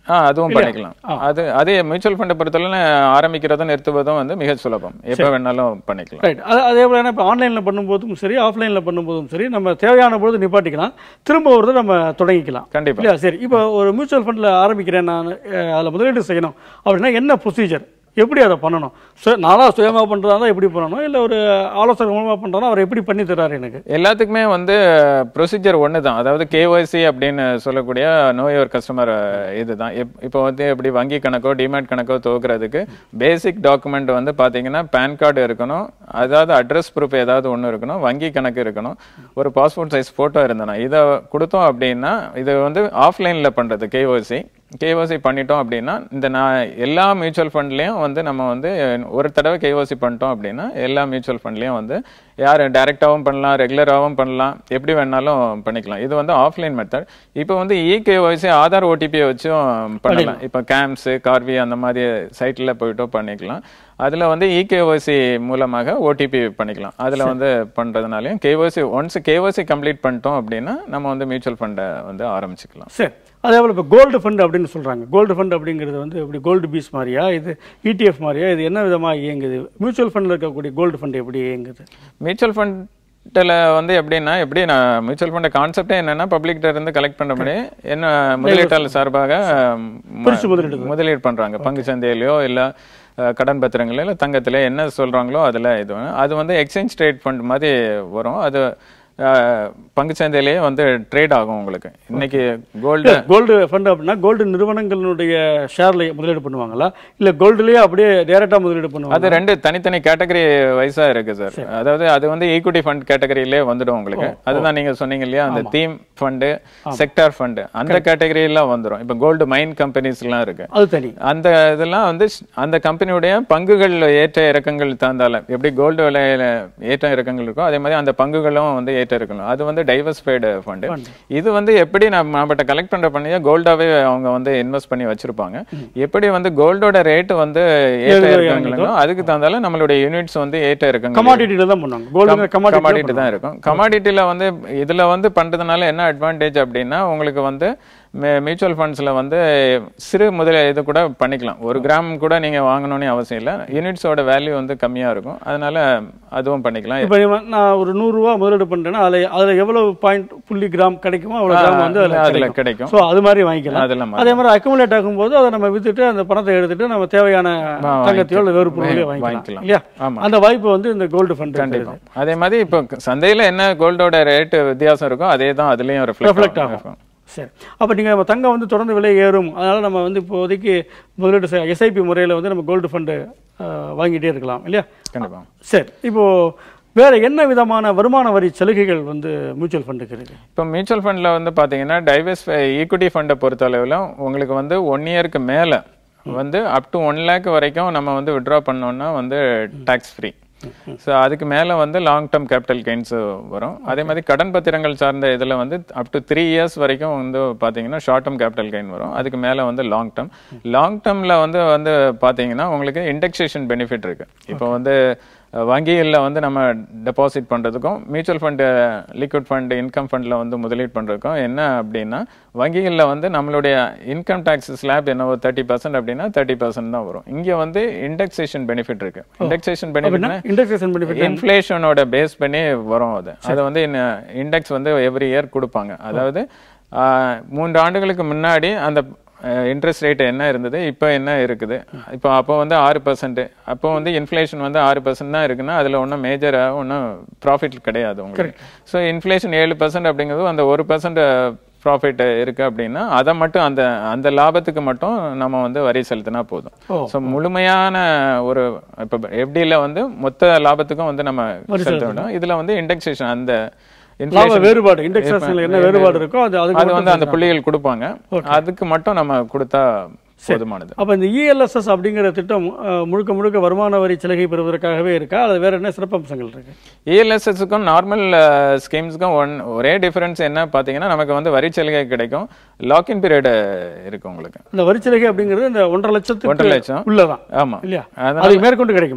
ஆ அதுவும் பண்ணிக்கலாம் அது அதே மியூச்சுவல் ஃபண்டை பொறுத்தவரை ஆரம்பிக்கிறதும் நிறுத்துவதும் வந்து மிக சுலபம் எப்போ வேணாலும் பண்ணிக்கலாம் ரைட் அது அதே போல இப்போ ஆன்லைனில் பண்ணும்போதும் சரி ஆஃப்லைனில் பண்ணும்போதும் சரி நம்ம தேவையான பொழுது நிப்பாட்டிக்கலாம் திரும்ப ஒரு தடவை நம்ம தொடங்கிக்கலாம் கண்டிப்பா இல்லையா சரி இப்போ ஒரு மியூச்சுவல் ஃபண்டில் ஆரம்பிக்கிறேன் நான் அஹ், அதில் முதலீடு செய்யணும் அப்படின்னா என்ன ப்ரொசீஜர் எப்படி அதை பண்ணணும் சு நாளாக சுயமாக பண்ணுறதா எப்படி பண்ணணும் இல்லை ஒரு ஆலோசனை மூலமாக பண்ணுறதா அவர் எப்படி பண்ணி தர்றாரு எனக்கு எல்லாத்துக்குமே வந்து ப்ரொசீஜர் ஒன்று தான் அதாவது கேஒய்சி அப்படின்னு சொல்லக்கூடிய நோயோர் கஸ்டமர் இதுதான் இப் இப்போ வந்து எப்படி வங்கி கணக்கோ டிமேட் கணக்கோ துவக்கிறதுக்கு பேசிக் டாக்குமெண்ட் வந்து பார்த்தீங்கன்னா பேன் கார்டு இருக்கணும் அதாவது அட்ரஸ் ப்ரூஃப் ஏதாவது ஒன்று இருக்கணும் வங்கி கணக்கு இருக்கணும் ஒரு பாஸ்போர்ட் சைஸ் ஃபோட்டோ இருந்தணும் இதை கொடுத்தோம் அப்படின்னா இது வந்து ஆஃப்லைனில் பண்ணுறது கேஒசி கேஓசி பண்ணிட்டோம் அப்படின்னா இந்த நான் எல்லா மியூச்சுவல் ஃபண்ட்லேயும் வந்து நம்ம வந்து ஒரு தடவை கேஓசி பண்ணிட்டோம் அப்படின்னா எல்லா மியூச்சுவல் ஃபண்ட்லேயும் வந்து யார் டைரெக்டாகவும் பண்ணலாம் ரெகுலராகவும் பண்ணலாம் எப்படி வேணாலும் பண்ணிக்கலாம் இது வந்து ஆஃப்லைன் மெத்தட் இப்போ வந்து இ கேஒய்சி ஆதார் ஓடிபியை வச்சும் பண்ணலாம் இப்போ கேம்ஸு கார்வி அந்த மாதிரி சைட்டில் போயிட்டோ பண்ணிக்கலாம் அதில் வந்து இகேஒசி மூலமாக ஓடிபி பண்ணிக்கலாம் அதில் வந்து பண்ணுறதுனாலையும் கேஒசி ஒன்ஸ் கேஒசி கம்ப்ளீட் பண்ணிட்டோம் அப்படின்னா நம்ம வந்து மியூச்சுவல் ஃபண்டை வந்து ஆரம்பிச்சுக்கலாம் சரி அதே போல் இப்போ கோல்டு ஃபண்ட் அப்படின்னு சொல்கிறாங்க கோல்டு ஃபண்ட் அப்படிங்கிறது வந்து இப்படி கோல்டு பீஸ் மாதிரியா இது இடிஎஃப் மாதிரியா இது என்ன விதமாக இயங்குது மியூச்சுவல் ஃபண்டில் இருக்கக்கூடிய கோல்டு ஃபண்ட் எப்படி இயங்குது மியூச்சுவல் ஃபண்டில் வந்து எப்படின்னா எப்படி நான் மியூச்சுவல் ஃபண்ட் கான்செப்டே என்னன்னா பப்ளிக்கிட்ட இருந்து கலெக்ட் பண்ணபடி என்ன முதலீட்டாளர் சார்பாக ம- பிரிச்சு முதலீடு முதலீடு பண்றாங்க பங்கு சந்தையிலயோ இல்ல அஹ், கடன் பத்திரங்களோ இல்ல தங்கத்துல என்ன சொல்றாங்களோ அதுல இது வேணும். அது வந்து எக்ஸ்சேஞ்ச் ட்ரேட் ஃபண்ட் மாதிரி வரும் அது அஹ், பங்கு சந்தையிலேயே வந்து ட்ரேட் ஆகும் உங்களுக்கு இன்னைக்கு கோல்டு கோல்டு ஃபண்ட் அப்படின்னா கோல்டு நிறுவனங்களுடைய ஷேர்ல முதலீடு பண்ணுவாங்களா இல்லை கோல்டுலேயே அப்படியே டேரெக்டாக முதலீடு பண்ணுவாங்க அது ரெண்டு தனித்தனி கேட்டகரி வைஸா இருக்கு சார் அதாவது அது வந்து ஈக்விட்டி ஃபண்ட் கேட்டகரியிலே வந்துடும் உங்களுக்கு அதுதான் நீங்க சொன்னீங்க இல்லையா அந்த தீம் ஃபண்டு செக்டார் ஃபண்டு அந்த கேட்டகரியெல்லாம் வந்துடும் இப்போ கோல்டு மைன் கம்பெனிஸ் எல்லாம் இருக்கு அது தனி அந்த இதெல்லாம் வந்து ஸ்- அந்த கம்பெனியுடைய பங்குகள் ஏற்ற இறக்கங்கள் தந்தால எப்படி கோல்டு விலையில ஏற்ற இறக்கங்கள் இருக்கோ அதே மாதிரி அந்த பங்குகளும் வந்து ஏற்ற இருக்கணும் அது வந்து டைவர்ஸ்ஃபைடு ஃபண்டு இது வந்து எப்படி நம்ம நம்மகிட்ட கலெக்ட் பண்ற பண்ணியா கோல்டாவே அவங்க வந்து இன்வெஸ்ட் பண்ணி வச்சிருப்பாங்க எப்படி வந்து கோல்டோட ரேட் வந்து ஏற்ற இறக்கங்களோ அதுக்கு தந்தால நம்மளுடைய யூனிட்ஸ் வந்து ஏற்ற இறக்கங்கள் கமாடிட்டியில் தான் பண்ணுவாங்க கோல்டு கமாடிட்டி கமாடிட்டி தான் இருக்கும் கமாடிட்டில வந்து இதுல வந்து பண்றதுனால என்ன அட்வான்டேஜ் அப்படின்னா உங்களுக்கு வந்து மியூச்சுவல் ஃபண்ட்ஸ்ல வந்து சிறு முதல இது கூட பண்ணிக்கலாம் ஒரு கிராம் கூட நீங்க வாங்கணும்னு அவசியம் இல்லை யூனிட்ஸோட வேல்யூ வந்து கம்மியா இருக்கும் அதனால அதுவும் பண்ணிக்கலாம் இப்போ நான் ஒரு நூறுரூவா முதலீடு பண்ணுறேன்னா அதில் அதில் எவ்வளவு பாயிண்ட் புள்ளி கிராம் கிடைக்குமோ அவ்வளோ கிராம் வந்து அதுல அதில் கிடைக்கும் ஸோ அது மாதிரி வாங்கிக்கலாம் அதெல்லாம் அதே மாதிரி அக்குமுலேட் ஆகும்போது அதை நம்ம வித்துட்டு அந்த பணத்தை எடுத்துட்டு நம்ம தேவையான தங்கத்தையோ இல்லை வேறு பொருளையோ வாங்கிக்கலாம் வாங்கிக்கலாம். இல்லையா ஆமா. அந்த வாய்ப்பு வந்து இந்த கோல்டு ஃபண்ட் கண்டிப்பா அதே மாதிரி இப்போ சந்தையில என்ன கோல்டோட ரேட் வித்தியாசம் இருக்கோ அதே தான் அதுலயும் Reflect ரிஃப்ளெக்ட் ஆகும். ஆகும் சரி அப்போ நீங்கள் தங்கம் வந்து தொடர்ந்து விலை ஏறும் அதனால நம்ம வந்து இப்போதைக்கு முதலீடு எஸ்ஐபி முறையில் வந்து நம்ம கோல்டு ஃபண்டு வாங்கிட்டே இருக்கலாம் இல்லையா கண்டிப்பா சரி இப்போ வேற என்ன விதமான வருமான வரி சலுகைகள் வந்து மியூச்சுவல் ஃபண்டுக்கு இருக்கு இப்போ மியூச்சுவல் ஃபண்டில் வந்து பார்த்தீங்கன்னா டைவர்ஸ் ஈக்விட்டி ஃபண்டை பொறுத்தளவில் உங்களுக்கு வந்து ஒன் இயருக்கு மேலே வந்து அப் டு ஒன் லேக் வரைக்கும் நம்ம வந்து விட்ரா பண்ணோம்னா வந்து டேக்ஸ் ஃப்ரீ ஸோ அதுக்கு மேலே வந்து லாங் டேர்ம் கேபிட்டல் கெயின்ஸ் வரும் அதே மாதிரி கடன் பத்திரங்கள் சார்ந்த இதில் வந்து அப் டு த்ரீ இயர்ஸ் வரைக்கும் வந்து பார்த்தீங்கன்னா ஷார்ட் டேர்ம் கேபிட்டல் கெயின் வரும் அதுக்கு மேலே வந்து லாங் டேர்ம் லாங் டேர்மில் வந்து வந்து பார்த்தீங்கன்னா உங்களுக்கு இண்டெக்ஸேஷன் பெனிஃபிட் இருக்கு இப்போ வந்து அஹ், வங்கிகளில் வந்து நம்ம டெபாசிட் பண்ணுறதுக்கும் mutual fund liquid fund income ஃபண்டில் வந்து முதலீடு பண்ணுறதுக்கும் என்ன அப்படின்னா வங்கிகளில் வந்து நம்மளுடைய இன்கம் டேக்ஸ் ஸ்லாப் என்ன ஒரு தேர்ட்டி பர்சன்ட் அப்படின்னா தேர்ட்டி பர்சன்ட் தான் வரும் இங்கே வந்து இண்டெக்ஸேஷன் பெனிஃபிட் இருக்கு இண்டெக்ஸேஷன் அப்படின்னா பெனிஃபிட் இண்டெக்ஸேஷன் பெனிஃபிட் இன்ஃப்ளேஷனோட பேஸ் பண்ணி வரும் அது அது வந்து இண்டெக்ஸ் வந்து எவ்ரி இயர் கொடுப்பாங்க அதாவது ஆஹ், மூன்று ஆண்டுகளுக்கு முன்னாடி அந்த இன்ட்ரெஸ்ட் ரேட் என்ன இருந்தது இப்போ என்ன இருக்குது இப்போ அப்போ வந்து ஆறு பர்சன்ட் அப்போ வந்து இன்ஃப்ளேஷன் வந்து ஆறு பர்சன்ட் தான் இருக்குன்னா அதில் ஒன்றும் மேஜராக ஒன்றும் ப்ராஃபிட் கிடையாது உங்களுக்கு ஸோ இன்ஃப்ளேஷன் ஏழு பர்சன்ட் அப்படிங்கிறது அந்த ஒரு பர்சன்ட் ப்ராஃபிட் இருக்கு அப்படின்னா அதை மட்டும் அந்த அந்த லாபத்துக்கு மட்டும் நம்ம வந்து வரி செலுத்தினா போதும் ஸோ முழுமையான ஒரு இப்போ எஃப்டியில் வந்து மொத்த லாபத்துக்கும் வந்து நம்ம செலுத்த வேண்டும் இதுல வந்து இண்டெக்ஸேஷன் அந்த லாப inflation- வேறுபாடு இண்டெக்ஸேஷன்ல என்ன வேறுபாடு இருக்கோ அது அதுக்கு அது வந்து அந்த புள்ளிகள் கொடுப்பாங்க அதுக்கு மட்டும் நம்ம கொடுத்தா போதுமானது அப்ப இந்த இஎல்எஸ்எஸ் அப்படிங்கிற திட்டம் அஹ், முழுக்க முழுக்க வருமான வரி சலுகை பெறுவதற்காகவே இருக்கா அது வேற என்ன சிறப்பம்சங்கள் இருக்கு இஎல்எஸ்எஸ்க்கும் நார்மல் ஸ்கீம்ஸ்க்கும் ஒன் ஒரே டிஃபரன்ஸ் என்ன பார்த்தீங்கன்னா நமக்கு வந்து வரி சலுகை கிடைக்கும் லாக்இன் பீரியட் இருக்கு உங்களுக்கு இந்த வரி சலுகை அப்படிங்கிறது இந்த ஒன்றரை லட்சத்துக்கு ஒன்றரை லட்சம் உள்ளதான் ஆமா இல்லையா அதனால அதுக்கு மேற்கொண்டு கிடைக்குமா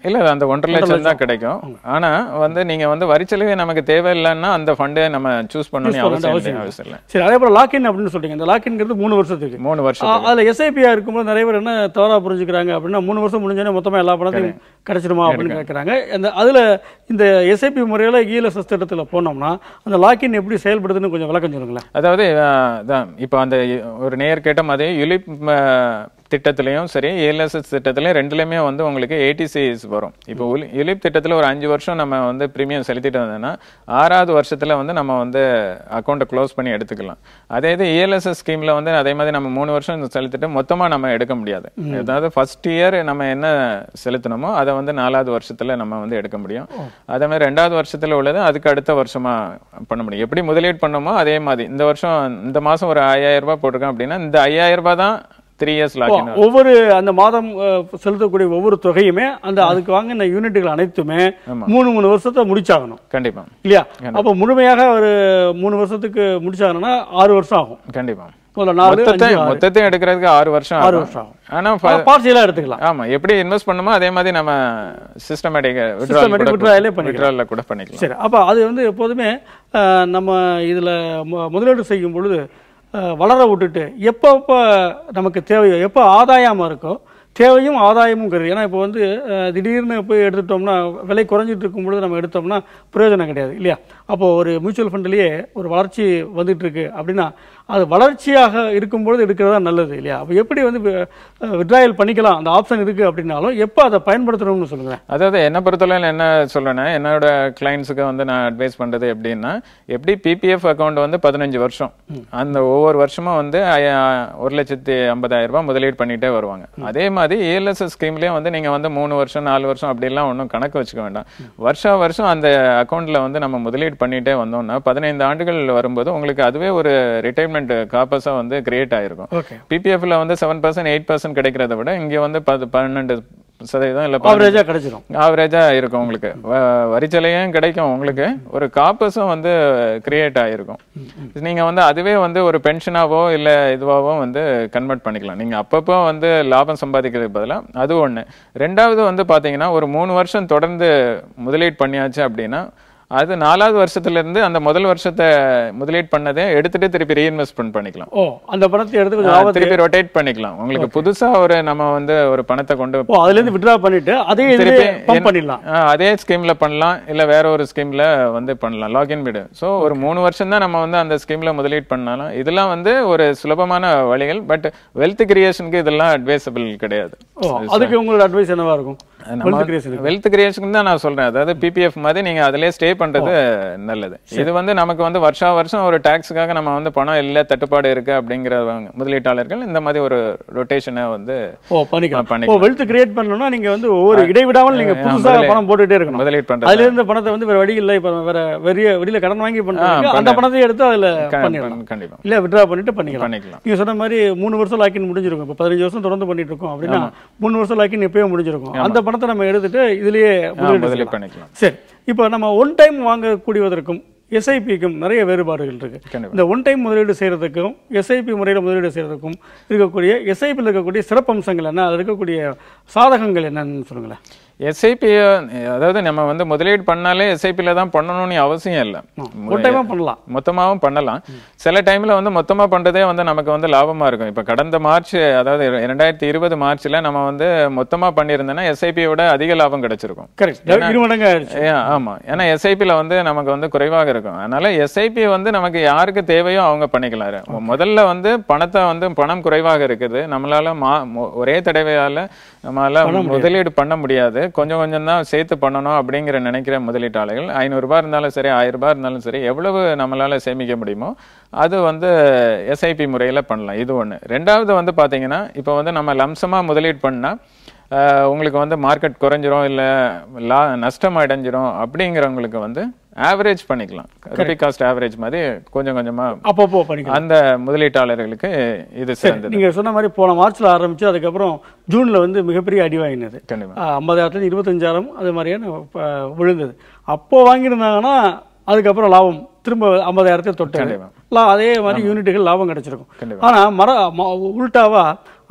இல்ல அந்த ஒன்றரை லட்சம் தான் கிடைக்கும் ஆனா வந்து நீங்க வந்து வரிச்சலுகை நமக்கு தேவையில்லைன்னா அந்த ஃபண்டை நம்ம சூஸ் பண்ணணும் பண்ண வேண்டிய அவசியம் அவசியம் இல்லை அவசியம் இல்லை சரி அதே போல லாக்இன் அப்படின்னு சொல்றீங்க இந்த லாக்இன்ங்கிறது மூணு வருஷத்துக்கு மூணு ஆ, வருஷம் அதுல எஸ்ஐபியா இருக்கும்போது நிறைய பேர் என்ன தவறா புரிஞ்சுக்கிறாங்க அப்படின்னா மூணு வருஷம் முடிஞ்சோடனே மொத்தமா எல்லா பணத்தையும் கிடைச்சிடுமா அப்படின்னு கேட்கறாங்க இந்த அதுல இந்த எஸ்ஐபி முறையில இஎல்எஸ்எஸ் திட்டத்துல போனோம்னா அந்த லாக்இன் எப்படி செயல்படுதுன்னு கொஞ்சம் விளக்கம் சொல்லுங்களேன் அதாவது அஹ், அதான் இப்போ அந்த ஒரு நேர் கேட்ட மாதிரி யுலிப் அஹ், திட்டத்திலையும் சரி ஏஎல்எஸ்எஸ் திட்டத்திலையும் ரெண்டுலையுமே வந்து உங்களுக்கு ஏடிசிஸ் வரும் இப்போ உலி- யுலிப் திட்டத்தில் ஒரு அஞ்சு வருஷம் நம்ம வந்து ப்ரீமியம் செலுத்திட்டு வந்தோம்னா ஆறாவது வருஷத்துல வந்து நம்ம வந்து அக்கௌண்ட்டை க்ளோஸ் பண்ணி எடுத்துக்கலாம் அதே இது ஏஎல்எஸ்எஸ் ஸ்கீம்ல வந்து அதே மாதிரி நம்ம மூணு வருஷம் செலுத்திட்டு மொத்தமா நம்ம எடுக்க முடியாது அதாவது ஃபர்ஸ்ட் இயர் நம்ம என்ன செலுத்தணுமோ அதை வந்து நாலாவது வருஷத்துல நம்ம வந்து எடுக்க முடியும் அதே மாதிரி ரெண்டாவது வருஷத்துல உள்ளது அதுக்கு அடுத்த வருஷமா பண்ண முடியும் எப்படி முதலீடு பண்ணோமோ அதே மாதிரி இந்த வருஷம் இந்த மாசம் ஒரு ஐயாயிரம் ரூபாய் போட்டிருக்கோம் அப்படின்னா இந்த ஐயாயிரம் ரூபாய் தான் த்ரீ இயர்ஸ் ஓ, லாகின் ஒவ்வொரு அந்த மாதம் அஹ், செலுத்தக்கூடிய ஒவ்வொரு தொகையுமே அந்த அதுக்கு வாங்கின யூனிட்டுகள் அனைத்துமே மூணு மூணு வருஷத்தை முடிச்சாகணும் கண்டிப்பா இல்லையா அப்போ முழுமையாக ஒரு மூணு வருஷத்துக்கு முடிச்சாகணும்னா ஆறு வருஷம் ஆகும் கண்டிப்பா முதல்ல நாலு மொத்தத்தை அஞ்சு ஆறு மொத்தத்தையும் எடுக்கிறதுக்கு ஆறு வருஷம் ஆறு ஆகும். வருஷம் ஆகும் ஆனா ஃப- பார்சியலா எடுத்துக்கலாம் ஆமா எப்படி இன்வெஸ்ட் பண்ணுமோ அதே மாதிரி நம்ம சிஸ்டமேட்டிக் Systematic withdrawal ஏ பண்ணிக்கலாம். விட்ரால கூட பண்ணிக்கலாம் சரி அப்போ அது வந்து எப்போதுமே அஹ், நம்ம இதில் முதலீடு செய்யும் பொழுது அஹ், வளர விட்டுட்டு எப்போ எப்போ நமக்கு தேவையோ எப்போ ஆதாயமாக இருக்கோ தேவையும் ஆதாயமும் கருது ஏன்னா இப்போ வந்து அஹ், திடீர்னு போய் எடுத்துட்டோம்னா விலை குறைஞ்சிட்டு இருக்கும் பொழுது நம்ம எடுத்தோம்னா பிரயோஜனம் கிடையாது இல்லையா அப்போ ஒரு மியூச்சுவல் ஃபண்ட்லேயே ஒரு வளர்ச்சி வந்துட்டு இருக்கு அப்படின்னா அது வளர்ச்சியாக இருக்கும்பொழுது எடுக்கிறதா நல்லது இல்லையா அப்போ எப்படி வந்து விட்ராயல் பண்ணிக்கலாம் அந்த ஆப்ஷன் இருக்கு அப்படின்னாலும் எப்போ அதை பயன்படுத்தணும்னு சொல்லுங்க அதாவது என்ன பொறுத்தளவில் என்ன சொல்றேன்னா என்னோட கிளைண்ட்ஸுக்கு வந்து நான் அட்வைஸ் பண்றது எப்படின்னா எப்படி பிபிஎஃப் அக்கௌண்ட் வந்து பதினஞ்சு வருஷம் அந்த ஒவ்வொரு வருஷமும் வந்து ஐயா- ஒரு லட்சத்தி ஐம்பதாயிரம் ரூபாய் முதலீடு பண்ணிட்டே வருவாங்க அதே மாதிரி ஏஎல்எஸ்எஸ் ஸ்கீம்லயும் வந்து நீங்க வந்து மூணு வருஷம் நாலு வருஷம் அப்படிலாம் ஒன்றும் கணக்கு வச்சுக்க வேண்டாம் வருஷா வருஷம் அந்த அக்கௌண்ட்ல வந்து நம்ம முதலீடு பண்ணிட்டே வந்தோம்னா பதினைந்து ஆண்டுகள் வரும்போது உங்களுக்கு அதுவே ஒரு ரிட்டைர்மெண்ட் காப்பஸா வந்து கிரியேட் ஆயிருக்கும் ஓகே பிபிஎஃப்ல வந்து செவன் பர்சன்ட் எயிட் பர்சன்ட் கிடைக்கிறத விட இங்க வந்து பது பன்னெண்டு சதவீதம் இல்ல ஆவரேஜாக கிடைச்சிரும் ஆவரேஜா இருக்கும் உங்களுக்கு வ- வரிச்சலையும் கிடைக்கும் உங்களுக்கு ஒரு காப்பஸும் வந்து கிரியேட் ஆயிருக்கும் நீங்க வந்து அதுவே வந்து ஒரு பென்ஷனாவோ இல்ல இதுவாவோ வந்து கன்வெர்ட் பண்ணிக்கலாம் நீங்க அப்பப்போ வந்து லாபம் சம்பாதிக்கிறதுக்கு பதிலா அது ஒண்ணு ரெண்டாவது வந்து பாத்தீங்கன்னா ஒரு மூணு வருஷம் தொடர்ந்து முதலீடு பண்ணியாச்சு அப்படின்னா அது நாலாவது வருஷத்துல இருந்து அந்த முதல் வருஷத்தை முதலீடு பண்ணதே எடுத்துட்டு திருப்பி ரீஇன்வெஸ்ட்மெண்ட் பண்ணிக்கலாம் ஓ அந்த பணத்தை எடுத்து கொஞ்சம் ஆ, லாபத்தை திருப்பி ரொட்டேட் பண்ணிக்கலாம் உங்களுக்கு புதுசா ஒரு நம்ம வந்து ஒரு பணத்தை கொண்டு ஓ அதுல இருந்து வித்ட்ரா பண்ணிட்டு அதே இதுல திருப்பி பம்ப் என்- பண்ணிடலாம் ஆ, அதே ஸ்கீம்ல பண்ணலாம் இல்ல வேற ஒரு ஸ்கீம்ல வந்து பண்ணலாம் லாகின் வீடு சோ ஒரு மூணு வருஷம் தான் நம்ம வந்து அந்த ஸ்கீம்ல முதலீடு பண்ணாலும் இதெல்லாம் வந்து ஒரு சுலபமான வழிகள் பட் வெல்த் கிரியேஷனுக்கு இதெல்லாம் அட்வைசபிள் கிடையாது ஓ அதுக்கு உங்களோட அட்வைஸ் என்னவா இருக்கும் வெல்த் கிரியேஷன் வெல்த் கிரியேஷன் தான் நான் சொல்றேன் அதாவது பிபிஎஃப் மாதிரி நீங்க அதிலே ஸ்டே பண்றது நல்லது இது வந்து நமக்கு வந்து வருஷா வருஷம் ஒரு டாக்ஸுக்காக நம்ம வந்து பணம் இல்ல தட்டுப்பாடு இருக்கு அப்படிங்கிறவங்க முதலீட்டாளர்கள் இந்த மாதிரி ஒரு ரொட்டேஷனை வந்து ஓ பண்ணிக்கலாம் ஓ பண்ணிக்கலாம். வெல்த் கிரியேட் பண்ணணும்னா நீங்க வந்து ஒவ்வொரு இடைவிடாமல் நீங்க ஆ, புதுசா முதலீடு- பணம் போட்டுட்டே இருக்கணும் முதலீடு பண்றது அதுல இருந்த பணத்தை வந்து வேற வழி இல்ல இப்ப வேற வெளிய வெளியில கடன் வாங்கி பண்றதுக்கு பண்ண- அந்த பணத்தை எடுத்து அதுல க- பண்ணிடலாம் கண்டிப்பா இல்ல வித்ட்ரா பண்ணிட்டு பண்ணிக்கலாம் பண்ணிக்கலாம் நீங்க சொன்ன மாதிரி மூணு வருஷம் லாக்கின் முடிஞ்சிருக்கும் இப்போ பதினஞ்சு வருஷம் தொடர்ந்து பண்ணிட்டு இருக்கோம் அப்படின்னா மூணு வருஷம் லாக்கின் எப்பயோ முடிஞ்சிருக்கும் அந்த பணத்தை நம்ம எடுத்துட்டு இதுலயே ஆ, முதலீடு முதலீடு செய்யலாம். பண்ணிக்கலாம் சரி இப்போ நம்ம ஒன் டைம் வாங்கக்கூடியதற்கும் எஸ்ஐபிக்கும் நிறைய வேறுபாடுகள் இருக்கு கண்டிப்பா. இந்த ஒன் டைம் முதலீடு செய்யறதுக்கும் எஸ்ஐபி முறையில் முதலீடு செய்யறதுக்கும் இருக்கக்கூடிய எஸ்ஐபியில் இருக்கக்கூடிய சிறப்பம்சங்கள் என்ன அதில் இருக்கக்கூடிய சாதகங்கள் என்னன்னு சொல்லுங்களேன் எஸ்ஐபி அதாவது நம்ம வந்து முதலீடு பண்ணாலே எஸ்ஐபில தான் பண்ணணும்னு அவசியம் இல்லை ஒன் டைமாக பண்ணலாம் மொத்தமாவும் பண்ணலாம் சில டைம்ல வந்து மொத்தமா பண்றதே வந்து நமக்கு வந்து லாபமா இருக்கும் இப்ப கடந்த மார்ச் அதாவது இரண்டாயிரத்தி இருபது மார்ச்ல நம்ம வந்து மொத்தமா பண்ணியிருந்தோம்னா எஸ்ஐபி விட அதிக லாபம் கிடைச்சிருக்கும் கரெக்ட் இரு மடங்கு ஆயிடுச்சு ஏன், ஆமா ஏன்னா எஸ்ஐபில வந்து நமக்கு வந்து குறைவாக இருக்கும் அதனால எஸ்ஐபி வந்து நமக்கு யாருக்கு தேவையோ அவங்க பண்ணிக்கலாம் முதல்ல வந்து பணத்தை வந்து பணம் குறைவாக இருக்குது நம்மளால மா மொ- ஒரே தடவையால நம்மளால முதலீடு பண்ண முடியாது கொஞ்சம் கொஞ்சம் தான் சேர்த்து பண்ணணும் அப்படிங்கிற நினைக்கிற முதலீட்டாளர்கள் ஐநூறு ரூபாய் இருந்தாலும் சரி ஆயிரம் ரூபாய் இருந்தாலும் சரி எவ்வளவு நம்மளால சேமிக்க முடியுமோ அது வந்து எஸ்ஐபி முறையில பண்ணலாம் இது ஒண்ணு ரெண்டாவது வந்து பாத்தீங்கன்னா இப்போ வந்து நம்ம லம்சமா முதலீடு பண்ணா ஆஹ் உங்களுக்கு வந்து மார்க்கெட் குறைஞ்சிரும் இல்ல லா நஷ்டம் அடைஞ்சிரும் அப்படிங்கிறவங்களுக்கு வந்து ஆவரேஜ் பண்ணிக்கலாம் ருபி காஸ்ட் ஆவரேஜ் மாதிரி கொஞ்சம் கொஞ்சமா அப்பப்போ பண்ணிக்கலாம் அந்த முதலீட்டாளர்களுக்கு இது சிறந்தது நீங்க சொன்ன மாதிரி போன மார்ச்ல ஆரம்பிச்சு அதுக்கப்புறம் ஜூன்ல வந்து மிகப்பெரிய அடி வாங்கினது கண்டிப்பா ஐம்பதாயிரத்துல இருபத்தஞ்சாயிரம் அது மாதிரியான ப- விழுந்தது அப்போ வாங்கியிருந்தாங்கன்னா அதுக்கப்புறம் லாபம் திரும்ப ஐம்பதாயிரத்தை தொட்டு கண்டிப்பா. லா- அதே மாதிரி யூனிட்டுகள் லாபம் கிடைச்சிருக்கும் கண்டிப்பா. ஆனா மர ம- உல்டாவா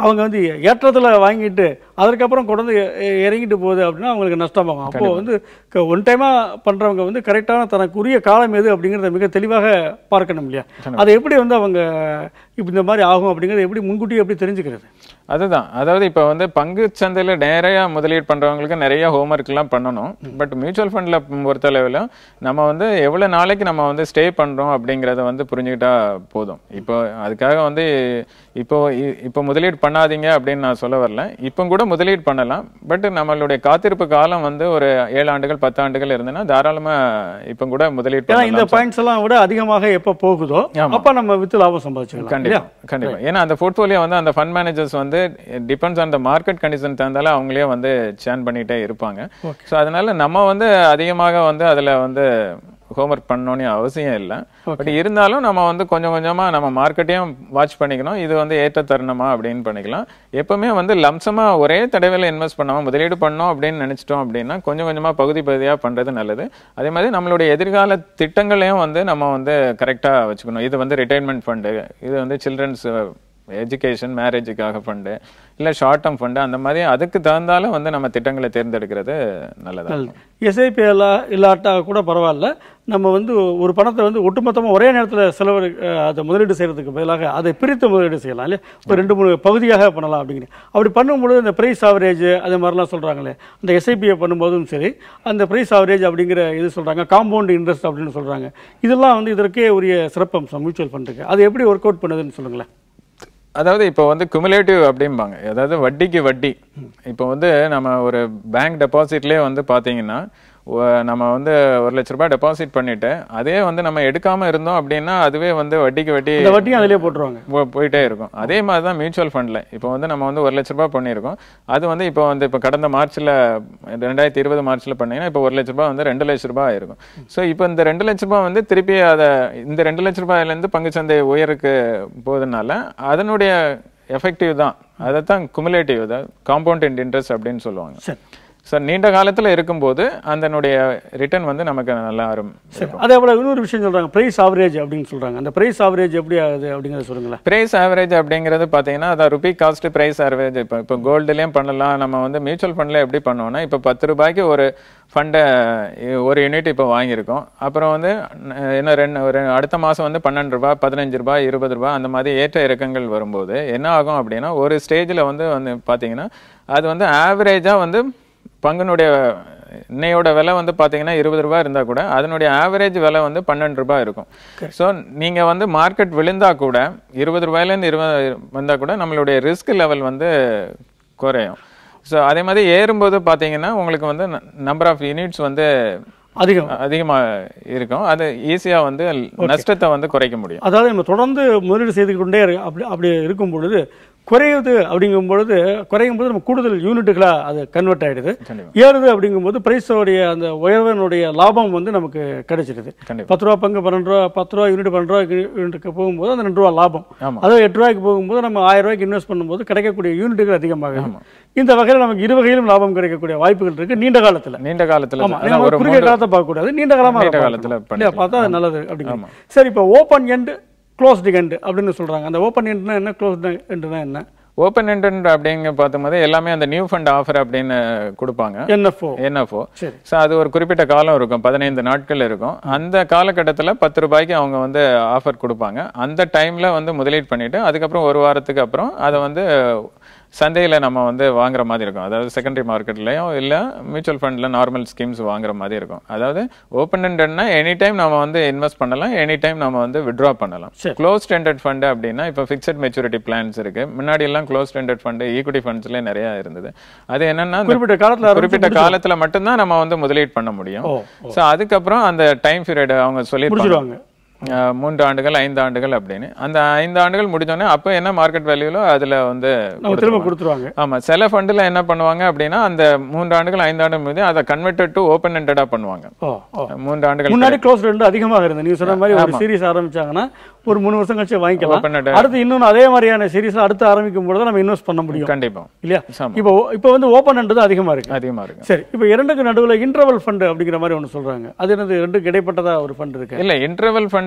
அவங்க வந்து ஏற்றத்தில் வாங்கிட்டு அதற்கப்புறம் கொண்டு இ- இறங்கிட்டு போகுது அப்படின்னா அவங்களுக்கு நஷ்டமாகும் அப்போ வந்து ஒன் டைமாக பண்ணுறவங்க வந்து கரெக்டான தனக்குரிய காலம் எது அப்படிங்கிறத மிக தெளிவாக பார்க்கணும் இல்லையா அதை எப்படி வந்து அவங்க இப்போ இந்த மாதிரி ஆகும் அப்படிங்கிறத எப்படி முன்கூட்டியே எப்படி தெரிஞ்சுக்கிறது அதுதான் அதாவது இப்போ வந்து பங்கு சந்தையில் நிறைய முதலீடு பண்றவங்களுக்கு நிறைய ஹோம்ஒர்க்லாம் பண்ணணும் பட் மியூச்சுவல் ஃபண்டில் பொறுத்தளவில் நம்ம வந்து எவ்வளோ நாளைக்கு நம்ம வந்து ஸ்டே பண்றோம் அப்படிங்கிறத வந்து புரிஞ்சுக்கிட்டா போதும் இப்போ அதுக்காக வந்து இப்போ இ- இப்போ முதலீடு பண்ணாதீங்க அப்படின்னு நான் சொல்ல வரல இப்போ கூட முதலீடு பண்ணலாம் பட் நம்மளுடைய காத்திருப்பு காலம் வந்து ஒரு ஏழு ஆண்டுகள் பத்து ஆண்டுகள் இருந்ததுன்னா தாராளமா இப்போ கூட முதலீடு ஏன்னா இந்த பண்ணலாம் பாயிண்ட்ஸ் எல்லாம் விட அதிகமாக எப்போ போகுதோ ஆமா. அப்போ நம்ம வித்து லாபம் சம்பாதிச்சுக்கலாம் கண்டிப்பா இல்லையா கண்டிப்பா ஏன்னா அந்த போர்ட்ஃபோலியோ வந்து அந்த ஃபண்ட் மேனேஜர்ஸ் வந்து depends on the market condition தந்தால அவங்களே வந்து சேன் பண்ணிட்டே இருப்பாங்க ஸோ அதனால நம்ம வந்து அதிகமாக வந்து அதுல வந்து ஹோம்ஒர்க் பண்ணணும்னு அவசியம் இல்லை பட் இருந்தாலும் நம்ம வந்து கொஞ்சம் கொஞ்சமா நம்ம மார்க்கெட்டையும் வாட்ச் பண்ணிக்கணும் இது வந்து ஏற்ற தருணமா அப்படின்னு பண்ணிக்கலாம் எப்பவுமே வந்து லம்சமா ஒரே தடவையில் இன்வெஸ்ட் பண்ணாம முதலீடு பண்ணோம் அப்படின்னு நினைச்சிட்டோம் அப்படின்னா கொஞ்சம் கொஞ்சமா பகுதி பகுதியா பண்றது நல்லது அதே மாதிரி நம்மளுடைய எதிர்கால திட்டங்களையும் வந்து நம்ம வந்து கரெக்டா வச்சுக்கணும் இது வந்து ரிட்டைர்மெண்ட் ஃபண்டு இது வந்து சில்ட்ரன்ஸ் எஜுகேஷன் மேரேஜுக்காக ஃபண்டு இல்லை ஷார்ட் டேர்ம் ஃபண்டு அந்த மாதிரி அதுக்கு தகுந்தாலும் வந்து நம்ம திட்டங்களை தேர்ந்தெடுக்கிறது நல்லதா நல்லது எஸ்ஐபி எல்லாம் இல்லாட்டா கூட பரவாயில்ல நம்ம வந்து ஒரு பணத்தை வந்து ஒட்டுமொத்தமாக ஒரே நேரத்தில் செலவு அஹ், அதை முதலீடு செய்கிறதுக்கு பதிலாக அதை பிரித்து முதலீடு செய்யலாம் இல்லையா ஒரு ரெண்டு மூணு பகுதியாக பண்ணலாம் அப்படிங்கிறேன் அப்படி பண்ணும்பொழுது இந்த ப்ரைஸ் ஆவரேஜ் அது மாதிரிலாம் சொல்கிறாங்களே அந்த எஸ்ஐபியை பண்ணும்போதும் சரி அந்த ப்ரைஸ் ஆவரேஜ் அப்படிங்கிற இது சொல்கிறாங்க காம்பவுண்ட் இன்ட்ரெஸ்ட் அப்படின்னு சொல்கிறாங்க இதெல்லாம் வந்து இதற்கே உரிய சிறப்பம்சம் மியூச்சுவல் ஃபண்டுக்கு அது எப்படி ஒர்க் அவுட் பண்ணுதுன்னு சொல்லுங்களேன் அதாவது இப்போ வந்து குமுலேட்டிவ் அப்படிம்பாங்க அதாவது வட்டிக்கு வட்டி இப்போ வந்து நம்ம ஒரு பேங்க் டெபாசிட்லேயே வந்து பார்த்தீங்கன்னா ஒ- நம்ம வந்து ஒரு லட்ச ரூபாய் டெபாசிட் பண்ணிட்டு அதே வந்து நம்ம எடுக்காம இருந்தோம் அப்படின்னா அதுவே வந்து வட்டிக்கு வட்டி இந்த வட்டியும் அதிலே போட்டுருவாங்க போ- போயிட்டே இருக்கும் அதே மாதிரி தான் மியூச்சுவல் ஃபண்டில் இப்போ வந்து நம்ம வந்து ஒரு லட்ச ரூபாய் பண்ணியிருக்கோம் அது வந்து இப்போ வந்து இப்போ கடந்த மார்ச்சில் ரெண்டாயிரத்தி இருபது மார்ச்சில் பண்ணீங்கன்னா இப்போ ஒரு லட்ச ரூபாய் வந்து ரெண்டு லட்ச ரூபாய் ஆயிருக்கும் ஸோ இப்போ இந்த ரெண்டு லட்ச ரூபாய் வந்து திருப்பி அதை இந்த ரெண்டு லட்ச ரூபாயிலேருந்து பங்குச்சந்தை உயருக்கு போவதனால அதனுடைய எஃபெக்டிவ் தான் அதை தான் குமுலேட்டிவ் தான் காம்பவுண்ட் இன்ட் இன்ட்ரெஸ்ட் அப்படின்னு சொல்லுவாங்க சரி ஸோ நீண்ட காலத்தில் இருக்கும்போது அதனுடைய ரிட்டர்ன் வந்து நமக்கு நல்லா ஆரம் சரி அதே போல் இன்னொரு விஷயம் சொல்கிறாங்க ப்ரைஸ் ஆவரேஜ் அப்படின்னு சொல்கிறாங்க அந்த ப்ரைஸ் ஆவரேஜ் எப்படி ஆகுது அப்படிங்கிறத சொல்லுங்களேன் பிரைஸ் ஆவரேஜ் அப்படிங்கிறது பார்த்தீங்கன்னா அதான் ருபி காஸ்ட் பிரைஸ் ஆவரேஜ் இப்போ இப்போ கோல்டுலேயும் பண்ணலாம் நம்ம வந்து மியூச்சுவல் ஃபண்டில் எப்படி பண்ணுவோம்னா இப்போ பத்து ரூபாய்க்கு ஒரு ஃபண்டை ஒரு யூனிட் இப்போ வாங்கியிருக்கோம் அப்புறம் வந்து அஹ், என்ன ரெண்டு ஒரு அடுத்த மாதம் வந்து பன்னெண்டு ரூபாய் பதினஞ்சு ரூபாய் இருபது ரூபாய் அந்த மாதிரி ஏற்ற இறக்கங்கள் வரும்போது என்ன ஆகும் அப்படின்னா ஒரு ஸ்டேஜில் வந்து வந்து பார்த்தீங்கன்னா அது வந்து ஆவரேஜாக வந்து பங்குனுடைய இன்னையோட விலை வந்து பார்த்தீங்கன்னா இருபது ரூபாய் இருந்தால் கூட அதனுடைய ஆவரேஜ் விலை வந்து பன்னெண்டு ரூபாய் இருக்கும் ஸோ நீங்கள் வந்து மார்க்கெட் விழுந்தா கூட இருபது ரூபாயிலேருந்து இருபது வந்தால் கூட நம்மளுடைய ரிஸ்க் லெவல் வந்து குறையும் ஸோ அதே மாதிரி ஏறும்போது பார்த்தீங்கன்னா உங்களுக்கு வந்து நம்பர் ஆஃப் யூனிட்ஸ் வந்து அதிகம் அதிகமாக இருக்கும் அது ஈஸியாக வந்து நஷ்டத்தை வந்து குறைக்க முடியும் அதாவது நம்ம தொடர்ந்து முதலீடு செய்து கொண்டே இரு- அப்படி அப்படி இருக்கும் பொழுது குறையுது அப்படிங்கும் பொழுது குறையும் போது நம்ம கூடுதல் யூனிட்டுகளாக அது கன்வெர்ட் ஆயிடுது கண்டிப்பா. ஏறுது அப்படிங்கும்போது பிரைஸோடைய அந்த உயர்வனுடைய லாபம் வந்து நமக்கு கிடைச்சிடுது கண்டிப்பா. பத்து ரூபா பங்கு பன்னெண்டு ரூபா பத்து ரூபா யூனிட் பன்னெண்டு ரூபா யூனிட்டுக்கு போகும்போது அந்த ரெண்டு ரூபா லாபம் ஆமா. அதுவும் எட்டு ரூபாய்க்கு போகும்போது நம்ம ஆயிரம் ரூபாய்க்கு இன்வெஸ்ட் பண்ணும்போது கிடைக்கக்கூடிய யூனிட்டுகள் அதிகமாக இந்த வகையில் நமக்கு இரு வகையிலும் லாபம் கிடைக்கக்கூடிய வாய்ப்புகள் இருக்கு நீண்ட காலத்தில் நீண்ட காலத்தில் ஆமா அதான் நம்ம ஒரு குறுகிய மூன்று- காலத்தை பார்க்க கூடாது நீண்ட காலமா நீண்ட அதை காலத்துல பார்க்கணும். இல்லையா பண்ணிக்கலாம். பார்த்தா அது நல்லது அப்படிங்க சரி இப்போ ஓப்பன் எண்ட் க்ளோஸ்டு எண்ட் அப்படின்னு சொல்றாங்க அந்த ஓப்பன் எண்ட்னா என்ன க்ளோஸ்டு எண்ட்னா என்ன ஓப்பன் என்டென்ட் அப்படிங்க பார்க்கும்போது எல்லாமே அந்த நியூ ஃபண்ட் ஆஃபர் அப்படின்னு கொடுப்பாங்க என்எஃப்ஓ என்எஃப்ஓ சரி. ஸோ அது ஒரு குறிப்பிட்ட காலம் இருக்கும் பதினைந்து நாட்கள் இருக்கும் அந்த காலகட்டத்தில் பத்து ரூபாய்க்கு அவங்க வந்து ஆஃபர் கொடுப்பாங்க அந்த டைமில் வந்து முதலீடு பண்ணிட்டு அதுக்கப்புறம் ஒரு வாரத்துக்கு அப்புறம் அதை வந்து சந்தையில் நம்ம வந்து வாங்குற மாதிரி இருக்கும் அதாவது செகண்டரி மார்க்கெட்லையும் இல்லை மியூச்சுவல் ஃபண்டில் நார்மல் ஸ்கீம்ஸ் வாங்குற மாதிரி இருக்கும் அதாவது ஓப்பன் எண்டட்னா எனி டைம் நம்ம வந்து இன்வெஸ்ட் பண்ணலாம் எனி டைம் நம்ம வந்து விட்ரா பண்ணலாம் சரி. க்ளோஸ் டெண்டட் ஃபண்டு அப்படின்னா இப்போ ஃபிக்ஸட் மெச்சூரிட்டி பிளான்ஸ் இருக்கு முன்னாடி எல்லாம் க்ளோஸ் டெண்டட் ஃபண்டு ஈக்விட்டி ஃபண்ட்ஸ்லேயே நிறைய இருந்தது அது என்னன்னா இந்த குறிப்பிட்ட காலத்துல ஆரம்பிச்சு குறிப்பிட்ட காலத்துல மட்டும்தான் நம்ம வந்து முதலீடு பண்ண முடியும் ஓ, சோ அதுக்கப்புறம் அந்த டைம் பீரியட் அவங்க சொல்லி முடிச்சிருவாங்க. மூன்று ஆண்டுகள் ஐந்து ஆண்டுகள் அப்படின்னு அந்த ஐந்து ஆண்டுகள் முடிஞ்சோடனே அப்போ என்ன மார்க்கெட் வேல்யூலோ அதுல வந்து நம்ம திரும்ப கொடுத்துருவாங்க ஆமா சில ஃபண்டுல என்ன பண்ணுவாங்க அப்படின்னா அந்த மூன்று ஆண்டுகள் ஐந்து ஆண்டுகள் முடிஞ்சு அதை கன்வெர்டட் டு ஓப்பன் எண்டடா பண்ணுவாங்க ஓ ஓ மூன்று ஆண்டுகள் முன்னாடி க்ளோஸ் ரெண்டு அதிகமாக இருந்தது நீங்க சொன்ன மாதிரி ஒரு சீரிஸ் ஆரம்பிச்சாங்கன்னா ஒரு மூணு வருஷம் கழிச்சு Open வாங்கிக்கலாம் ended. அடுத்து இன்னொன்னு அதே மாதிரியான சீரிஸ் அடுத்து ஆரம்பிக்கும் பொழுது நம்ம இன்வெஸ்ட் பண்ண முடியும் கண்டிப்பா இல்லையா ஆமா. இப்போ இப்போ வந்து ஓப்பன் எண்ட் தான் அதிகமா இருக்கு அதிகமா இருக்கு சரி இப்போ இரண்டுக்கு நடுவுல இன்டர்வல் ஃபண்ட் அப்படிங்கிற மாதிரி ஒன்று சொல்றாங்க அது என்னது ரெண்டுக்கு இடைப்பட்டதா ஒரு ஃபண்ட் இருக்கு இல்ல இன்டர்வல் ஃபண்ட்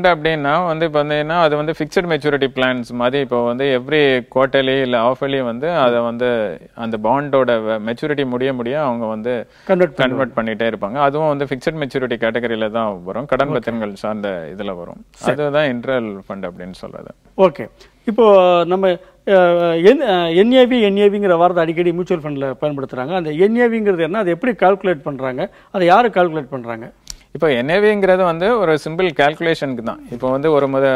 ஃபண்ட் அப்படின்னா வந்து இப்போ பார்த்தீங்கன்னா அது வந்து ஃபிக்ஸட் மெச்சூரிட்டி பிளான்ஸ் மாதிரி இப்போ வந்து எவ்ரி குவார்ட்டர்லி இல்லை ஆஃபர்லி வந்து அதை வந்து அந்த பாண்டோட மெச்சூரிட்டி முடிய முடிய அவங்க வந்து கன்வெர்ட் கன்வெர்ட் பண்ணிட்டே இருப்பாங்க அதுவும் வந்து ஃபிக்ஸட் மெச்சூரிட்டி கேட்டகரியில தான் வரும் கடன் பத்திரங்கள் சார்ந்த இதுல வரும் அதுதான் இன்ட்ரல் ஃபண்ட் அப்படின்னு சொல்றது ஓகே இப்போ நம்ம என்ஏவி என்ஏவிங்கிற வார்த்தை அடிக்கடி மியூச்சுவல் ஃபண்டில் பயன்படுத்துகிறாங்க அந்த என்ஏவிங்கிறது என்ன அது எப்படி கால்குலேட் பண்ணுறாங்க அதை யார் கால்குலேட் பண்ணுறாங்க இப்போ என்ஏவிங்கிறது வந்து ஒரு சிம்பிள் கால்குலேஷனுக்கு தான் இப்போ வந்து ஒரு முத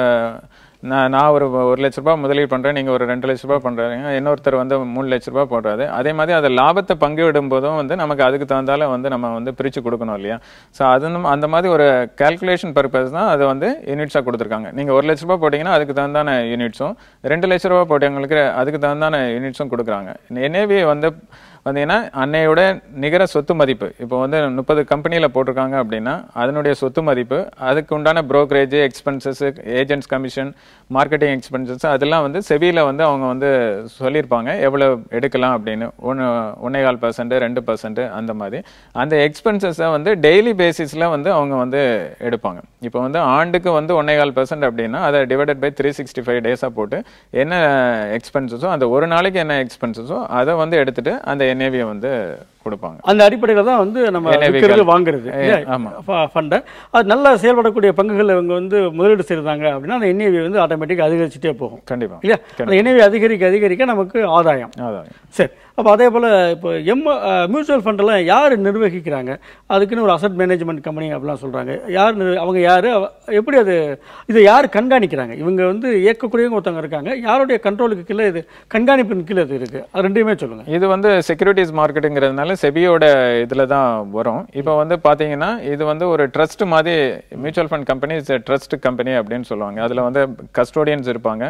நான் நான் ஒரு ஒரு லட்ச ரூபாய் முதலீடு பண்றேன் நீங்க ஒரு ரெண்டு லட்ச ரூபாய் பண்றீங்க இன்னொருத்தர் வந்து மூணு லட்ச ரூபாய் போடுறாரு அதே மாதிரி அதை லாபத்தை பங்கிடும் போதும் வந்து நமக்கு அதுக்கு தகுந்தால வந்து நம்ம வந்து பிரிச்சு கொடுக்கணும் இல்லையா ஸோ அது நம்ம- அந்த மாதிரி ஒரு கால்குலேஷன் பர்பஸ் தான் அதை வந்து யூனிட்ஸாக கொடுத்துருக்காங்க நீங்க ஒரு லட்ச ரூபாய் போட்டீங்கன்னா அதுக்கு தகுந்தான யூனிட்ஸும் ரெண்டு லட்ச ரூபாய் போட்டவங்களுக்கு அதுக்கு தகுந்தான யூனிட்ஸும் கொடுக்குறாங்க என்ஏவி வந்து பார்த்தீங்கன்னா அன்னையோட நிகர சொத்து மதிப்பு இப்போ வந்து முப்பது கம்பெனியில் போட்டிருக்காங்க அப்படின்னா அதனுடைய சொத்து மதிப்பு அதுக்கு உண்டான brokerage expenses agents commission marketing expenses அதெல்லாம் வந்து செபியில் வந்து அவங்க வந்து சொல்லியிருப்பாங்க எவ்வளோ எடுக்கலாம் அப்படின்னு ஒன்று ஒன்னே கால் பர்சன்ட் ரெண்டு பர்சன்ட் அந்த மாதிரி அந்த எக்ஸ்பென்சஸை வந்து டெய்லி பேசிஸில் வந்து அவங்க வந்து எடுப்பாங்க இப்போ வந்து ஆண்டுக்கு வந்து ஒன்னே கால் பர்சன்ட் அப்படின்னா அதை divided by three sixty five டேஸாக போட்டு என்ன எக்ஸ்பென்சஸோ அந்த ஒரு நாளைக்கு என்ன எக்ஸ்பென்சஸோ அதை வந்து எடுத்துட்டு அந்த என்ஏவியை வந்து கொடுப்பாங்க அந்த அடிப்படையில் தான் வந்து நம்ம NAV விற்கிறது கள். வாங்குறது ஏ, ஆமா. ஃபண்டை அது நல்லா செயல்படக்கூடிய பங்குகள் இவங்க வந்து முதலீடு செய்கிறாங்க அப்படின்னா அந்த என்ஏவி வந்து ஆட்டோமேட்டிக்காக அதிகரிச்சுட்டே போகும் கண்டிப்பா இல்லையா அந்த என்ஏவி அதிகரிக்க அதிகரிக்க நமக்கு ஆதாயம் அதான் சரி அப்போ அதே போல் இப்போ எம் மியூச்சுவல் ஃபண்டெல்லாம் யார் நிர்வகிக்கிறாங்க அதுக்குன்னு ஒரு அசட் மேனேஜ்மெண்ட் கம்பெனி அப்படிலாம் சொல்கிறாங்க யார் நிர்- அவங்க யார் எப்படி அது இதை யார் கண்காணிக்கிறாங்க இவங்க வந்து இயக்கக்கூடியவங்க ஒருத்தவங்க இருக்காங்க யாருடைய கண்ட்ரோலுக்கு கீழே இது கண்காணிப்பின் கீழே இது இருக்குது அது ரெண்டையுமே சொல்லுங்கள் இது வந்து செக்யூரிட்டிஸ் மார்க்கெட்டுங்கிறதுனால செபியோட இதுல தான் வரும் இப்போ வந்து பாத்தீங்கன்னா இது வந்து ஒரு ட்ரஸ்ட் மாதிரி mutual fund company trust company அப்படின்னு சொல்லுவாங்க அதுல வந்து கஸ்டோடியன்ஸ் இருப்பாங்க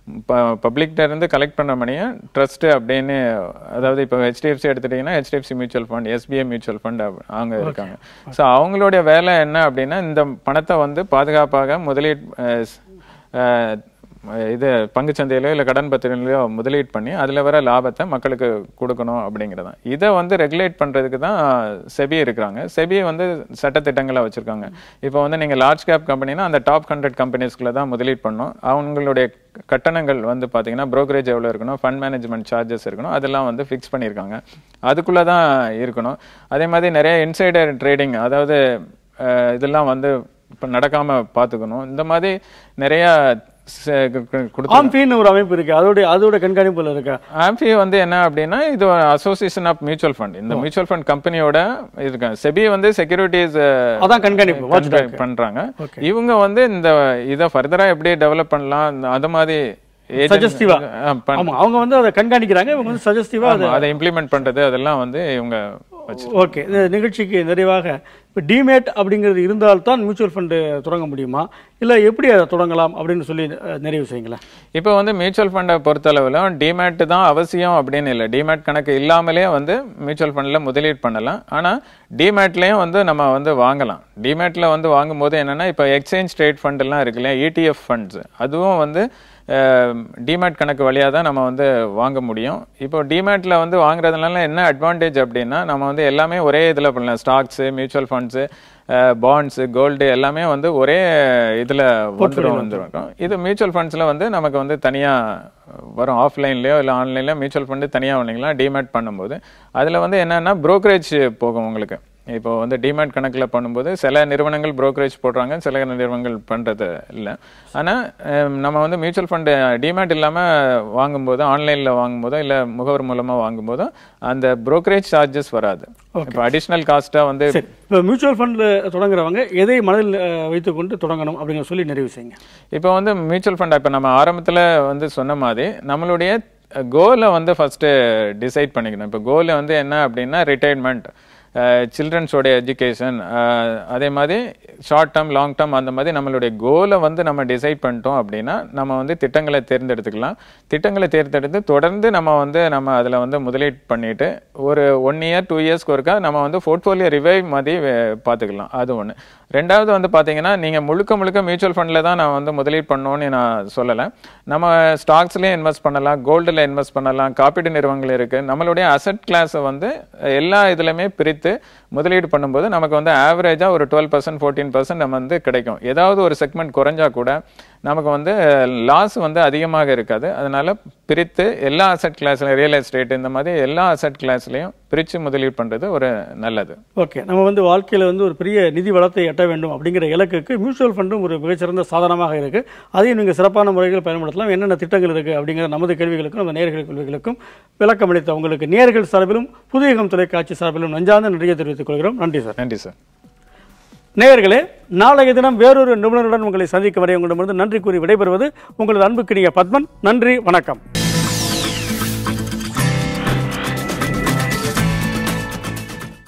பப்ளிக்ட இருந்து கலெக்ட் பண்ண மணியை ட்ரஸ்ட் அப்படின்னு அதாவது இப்போ ஹெச்டிஎஃப்சி எடுத்துட்டீங்கன்னா HDFC mutual fund SBI mutual fund அவங்க இருக்காங்க ஸோ அவங்களுடைய வேலை என்ன அப்படின்னா இந்த பணத்தை வந்து பாதுகாப்பாக முதலீடு அஹ், அஹ், இது பங்குச்சந்தையிலோ இல்லை கடன் பத்திரங்களையோ முதலீடு பண்ணி அதில் வர லாபத்தை மக்களுக்கு கொடுக்கணும் அப்படிங்கிறதான் இதை வந்து ரெகுலேட் பண்ணுறதுக்கு தான் செபி இருக்கிறாங்க செபி வந்து சட்டத்திட்டங்களை வச்சுருக்காங்க இப்போ வந்து நீங்கள் லார்ஜ் கேப் கம்பெனினா அந்த டாப் ஹண்ட்ரட் கம்பெனிஸ்குள்ள தான் முதலீடு பண்ணணும் அவங்களுடைய கட்டணங்கள் வந்து பார்த்தீங்கன்னா brokerage எவ்வளோ இருக்கணும் ஃபண்ட் மேனேஜ்மெண்ட் சார்ஜஸ் இருக்கணும் அதெல்லாம் வந்து ஃபிக்ஸ் பண்ணியிருக்காங்க அதுக்குள்ளே தான் இருக்கணும் அதே மாதிரி நிறைய இன்சைடர் ட்ரேடிங் அதாவது அஹ், இதெல்லாம் வந்து இப்போ நடக்காமல் பார்த்துக்கணும் இந்த மாதிரி நிறைய ச- கு- கு- கொடுத்து ஆம்பின்னு ஒரு அமைப்பு இருக்குது அதோடைய அதோட கண்காணிப்பில் இருக்கா ஆம்பி வந்து என்ன அப்படின்னா இது அசோசியேஷன் ஆஃப் மியூச்சுவல் ஃபண்ட் இந்த மியூச்சுவல் ஃபண்ட் கம்பெனியோட இருக்காங்க செபி வந்து செக்யூரிட்டிஸ் அதான் கண்காணிப்பு watchdog. பண்றாங்க இவங்க வந்து இந்த இதை ஃபர்தரா எப்படி டெவலப் பண்ணலாம் இந்த- அது மாதிரி agent- Suggestive-ஆ. ஆ, பண்- ஆமா அவங்க வந்து அதை கண்காணிக்கிறாங்க இவங்க வந்து சஜஸ்டிவாக ஆமா, அதை இம்ப்ளிமெண்ட் பண்றது அதெல்லாம் வந்து இவங்க வச்சு ஓகே இந்த நிகழ்ச்சிக்கு நிறைவாக இப்போ டிமேட் அப்படிங்கிறது இருந்தால்தான் மியூச்சுவல் ஃபண்டு தொடங்க முடியுமா இல்லை எப்படி அதை தொடங்கலாம் அப்படின்னு சொல்லி அஹ், நிறைவு செய்யுங்களேன் இப்போ வந்து மியூச்சுவல் ஃபண்டை பொறுத்தளவில் டிமேட் தான் அவசியம் அப்படின்னு இல்லை டிமேட் கணக்கு இல்லாமலே வந்து மியூச்சுவல் ஃபண்டில் முதலீடு பண்ணலாம் ஆனால் டிமேட்லேயும் வந்து நம்ம வந்து வாங்கலாம் டிமேட்டில் வந்து வாங்கும்போது என்னன்னா இப்போ எக்ஸ்சேஞ்ச் ட்ரேட் ஃபண்டெல்லாம் இருக்கு இல்லையா இடிஎஃப் ஃபண்ட்ஸ் அதுவும் வந்து டிமேட் கணக்கு வழியாக தான் நம்ம வந்து வாங்க முடியும் இப்போ டிமேட்டில் வந்து வாங்குறதுனால என்ன அட்வான்டேஜ் அப்படின்னா நம்ம வந்து எல்லாமே ஒரே இதில் பண்ணலாம் stocks mutual funds bonds gold எல்லாமே வந்து ஒரே இதில் வந்துடும் வந்துடும் இது மியூச்சுவல் ஃபண்ட்ஸில் வந்து நமக்கு வந்து தனியாக வரும் ஆஃப்லைன்லேயோ இல்லை ஆன்லைன்லேயோ மியூச்சுவல் ஃபண்டு தனியாக வாங்கிக்கலாம் டிமேட் பண்ணும்போது அதில் வந்து என்னென்னா brokerage போகும் உங்களுக்கு இப்போ வந்து டிமேட் கணக்கில் பண்ணும்போது சில நிறுவனங்கள் brokerage போடுறாங்க சில நிறுவனங்கள் பண்ணுறது இல்லை ஆனால் நம்ம வந்து மியூச்சுவல் ஃபண்டு டிமேட் இல்லாமல் வாங்கும்போது ஆன்லைனில் வாங்கும்போதோ இல்லை முகவர் மூலமாக வாங்கும்போதோ அந்த brokerage சார்ஜஸ் வராது இப்போ அடிஷ்னல் காஸ்ட்டாக வந்து சரி இப்போ மியூச்சுவல் ஃபண்டில் தொடங்குறவங்க எதை மனதில் அஹ், வைத்துக்கொண்டு தொடங்கணும் அப்படிங்கிற சொல்லி நிறைவு செய்யுங்க இப்போ வந்து மியூச்சுவல் ஃபண்ட் இப்போ நம்ம ஆரம்பத்தில் வந்து சொன்ன மாதிரி நம்மளுடைய கோலை வந்து ஃபஸ்ட்டு டிசைட் பண்ணிக்கணும் இப்போ கோல் வந்து என்ன அப்படின்னா ரிட்டைர்மெண்ட் சில்ட்ரன்ஸோட எஜுகேஷன் அதே மாதிரி ஷார்ட் டேர்ம் லாங் டேர்ம் அந்த மாதிரி நம்மளுடைய கோலை வந்து நம்ம டிசைட் பண்ணிட்டோம் அப்படின்னா நம்ம வந்து திட்டங்களை தேர்ந்தெடுத்துக்கலாம் திட்டங்களை தேர்ந்தெடுத்து தொடர்ந்து நம்ம வந்து நம்ம அதில் வந்து முதலீடு பண்ணிட்டு ஒரு ஒன் இயர் டூ இயர்ஸ்க்கு ஒருக்கா நம்ம வந்து போர்ட்ஃபோலியோ ரிவைவ் மாதிரி வே- பார்த்துக்கலாம் அது ஒன்று ரெண்டாவது வந்து பார்த்தீங்கன்னா நீங்கள் முழுக்க முழுக்க மியூச்சுவல் ஃபண்டில் தான் நான் வந்து முதலீடு பண்ணணும்னு நான் சொல்லலை நம்ம ஸ்டாக்ஸ்லேயே இன்வெஸ்ட் பண்ணலாம் கோல்டில் இன்வெஸ்ட் பண்ணலாம் காப்பீடு நிறுவனங்கள் இருக்குது நம்மளுடைய அசட் கிளாஸை வந்து எல்லா இதுலையுமே பிரித்து முதலீடு பண்ணும்போது நமக்கு வந்து ஆவரேஜாக ஒரு டுவெல் பர்சன்ட் ஃபோர்டீன் பர்சன்ட் நம்ம வந்து கிடைக்கும் ஏதாவது ஒரு செக்மெண்ட் குறைஞ்சா கூட நமக்கு வந்து லாஸ் வந்து அதிகமாக இருக்காது அதனால பிரித்து எல்லா அசட் கிளாஸ்லையும் ரியல் எஸ்டேட் இந்த மாதிரி எல்லா அசட் கிளாஸ்லையும் பிரித்து முதலீடு பண்ணுறது ஒரு நல்லது ஓகே நம்ம வந்து வாழ்க்கையில் வந்து ஒரு பெரிய நிதி வளத்தை எட்ட வேண்டும் அப்படிங்கிற இலக்குக்கு மியூச்சுவல் ஃபண்டும் ஒரு மிகச்சிறந்த சாதனமாக இருக்குது அதையும் நீங்கள் சிறப்பான முறையில் பயன்படுத்தலாம் என்னென்ன திட்டங்கள் இருக்குது அப்படிங்கிற நமது கேள்விகளுக்கும் நம்ம நேர்கள் கேள்விகளுக்கும் விளக்கம் அளித்த உங்களுக்கு நேர்கள் சார்பிலும் புதியகம் தொலைக்காட்சி சார்பிலும் நஞ்சார்ந்த நன்றியை தெரிவித்துக் கொள்கிறோம் நன்றி சார் நன்றி சார் நேயர்களே நாளைய தினம் வேறொரு நிபுணருடன் உங்களை சந்திக்கும் வரை உங்களிடமிருந்து நன்றி கூறி விடைபெறுவது உங்களது அன்புக்கினிய பத்மன் நன்றி வணக்கம்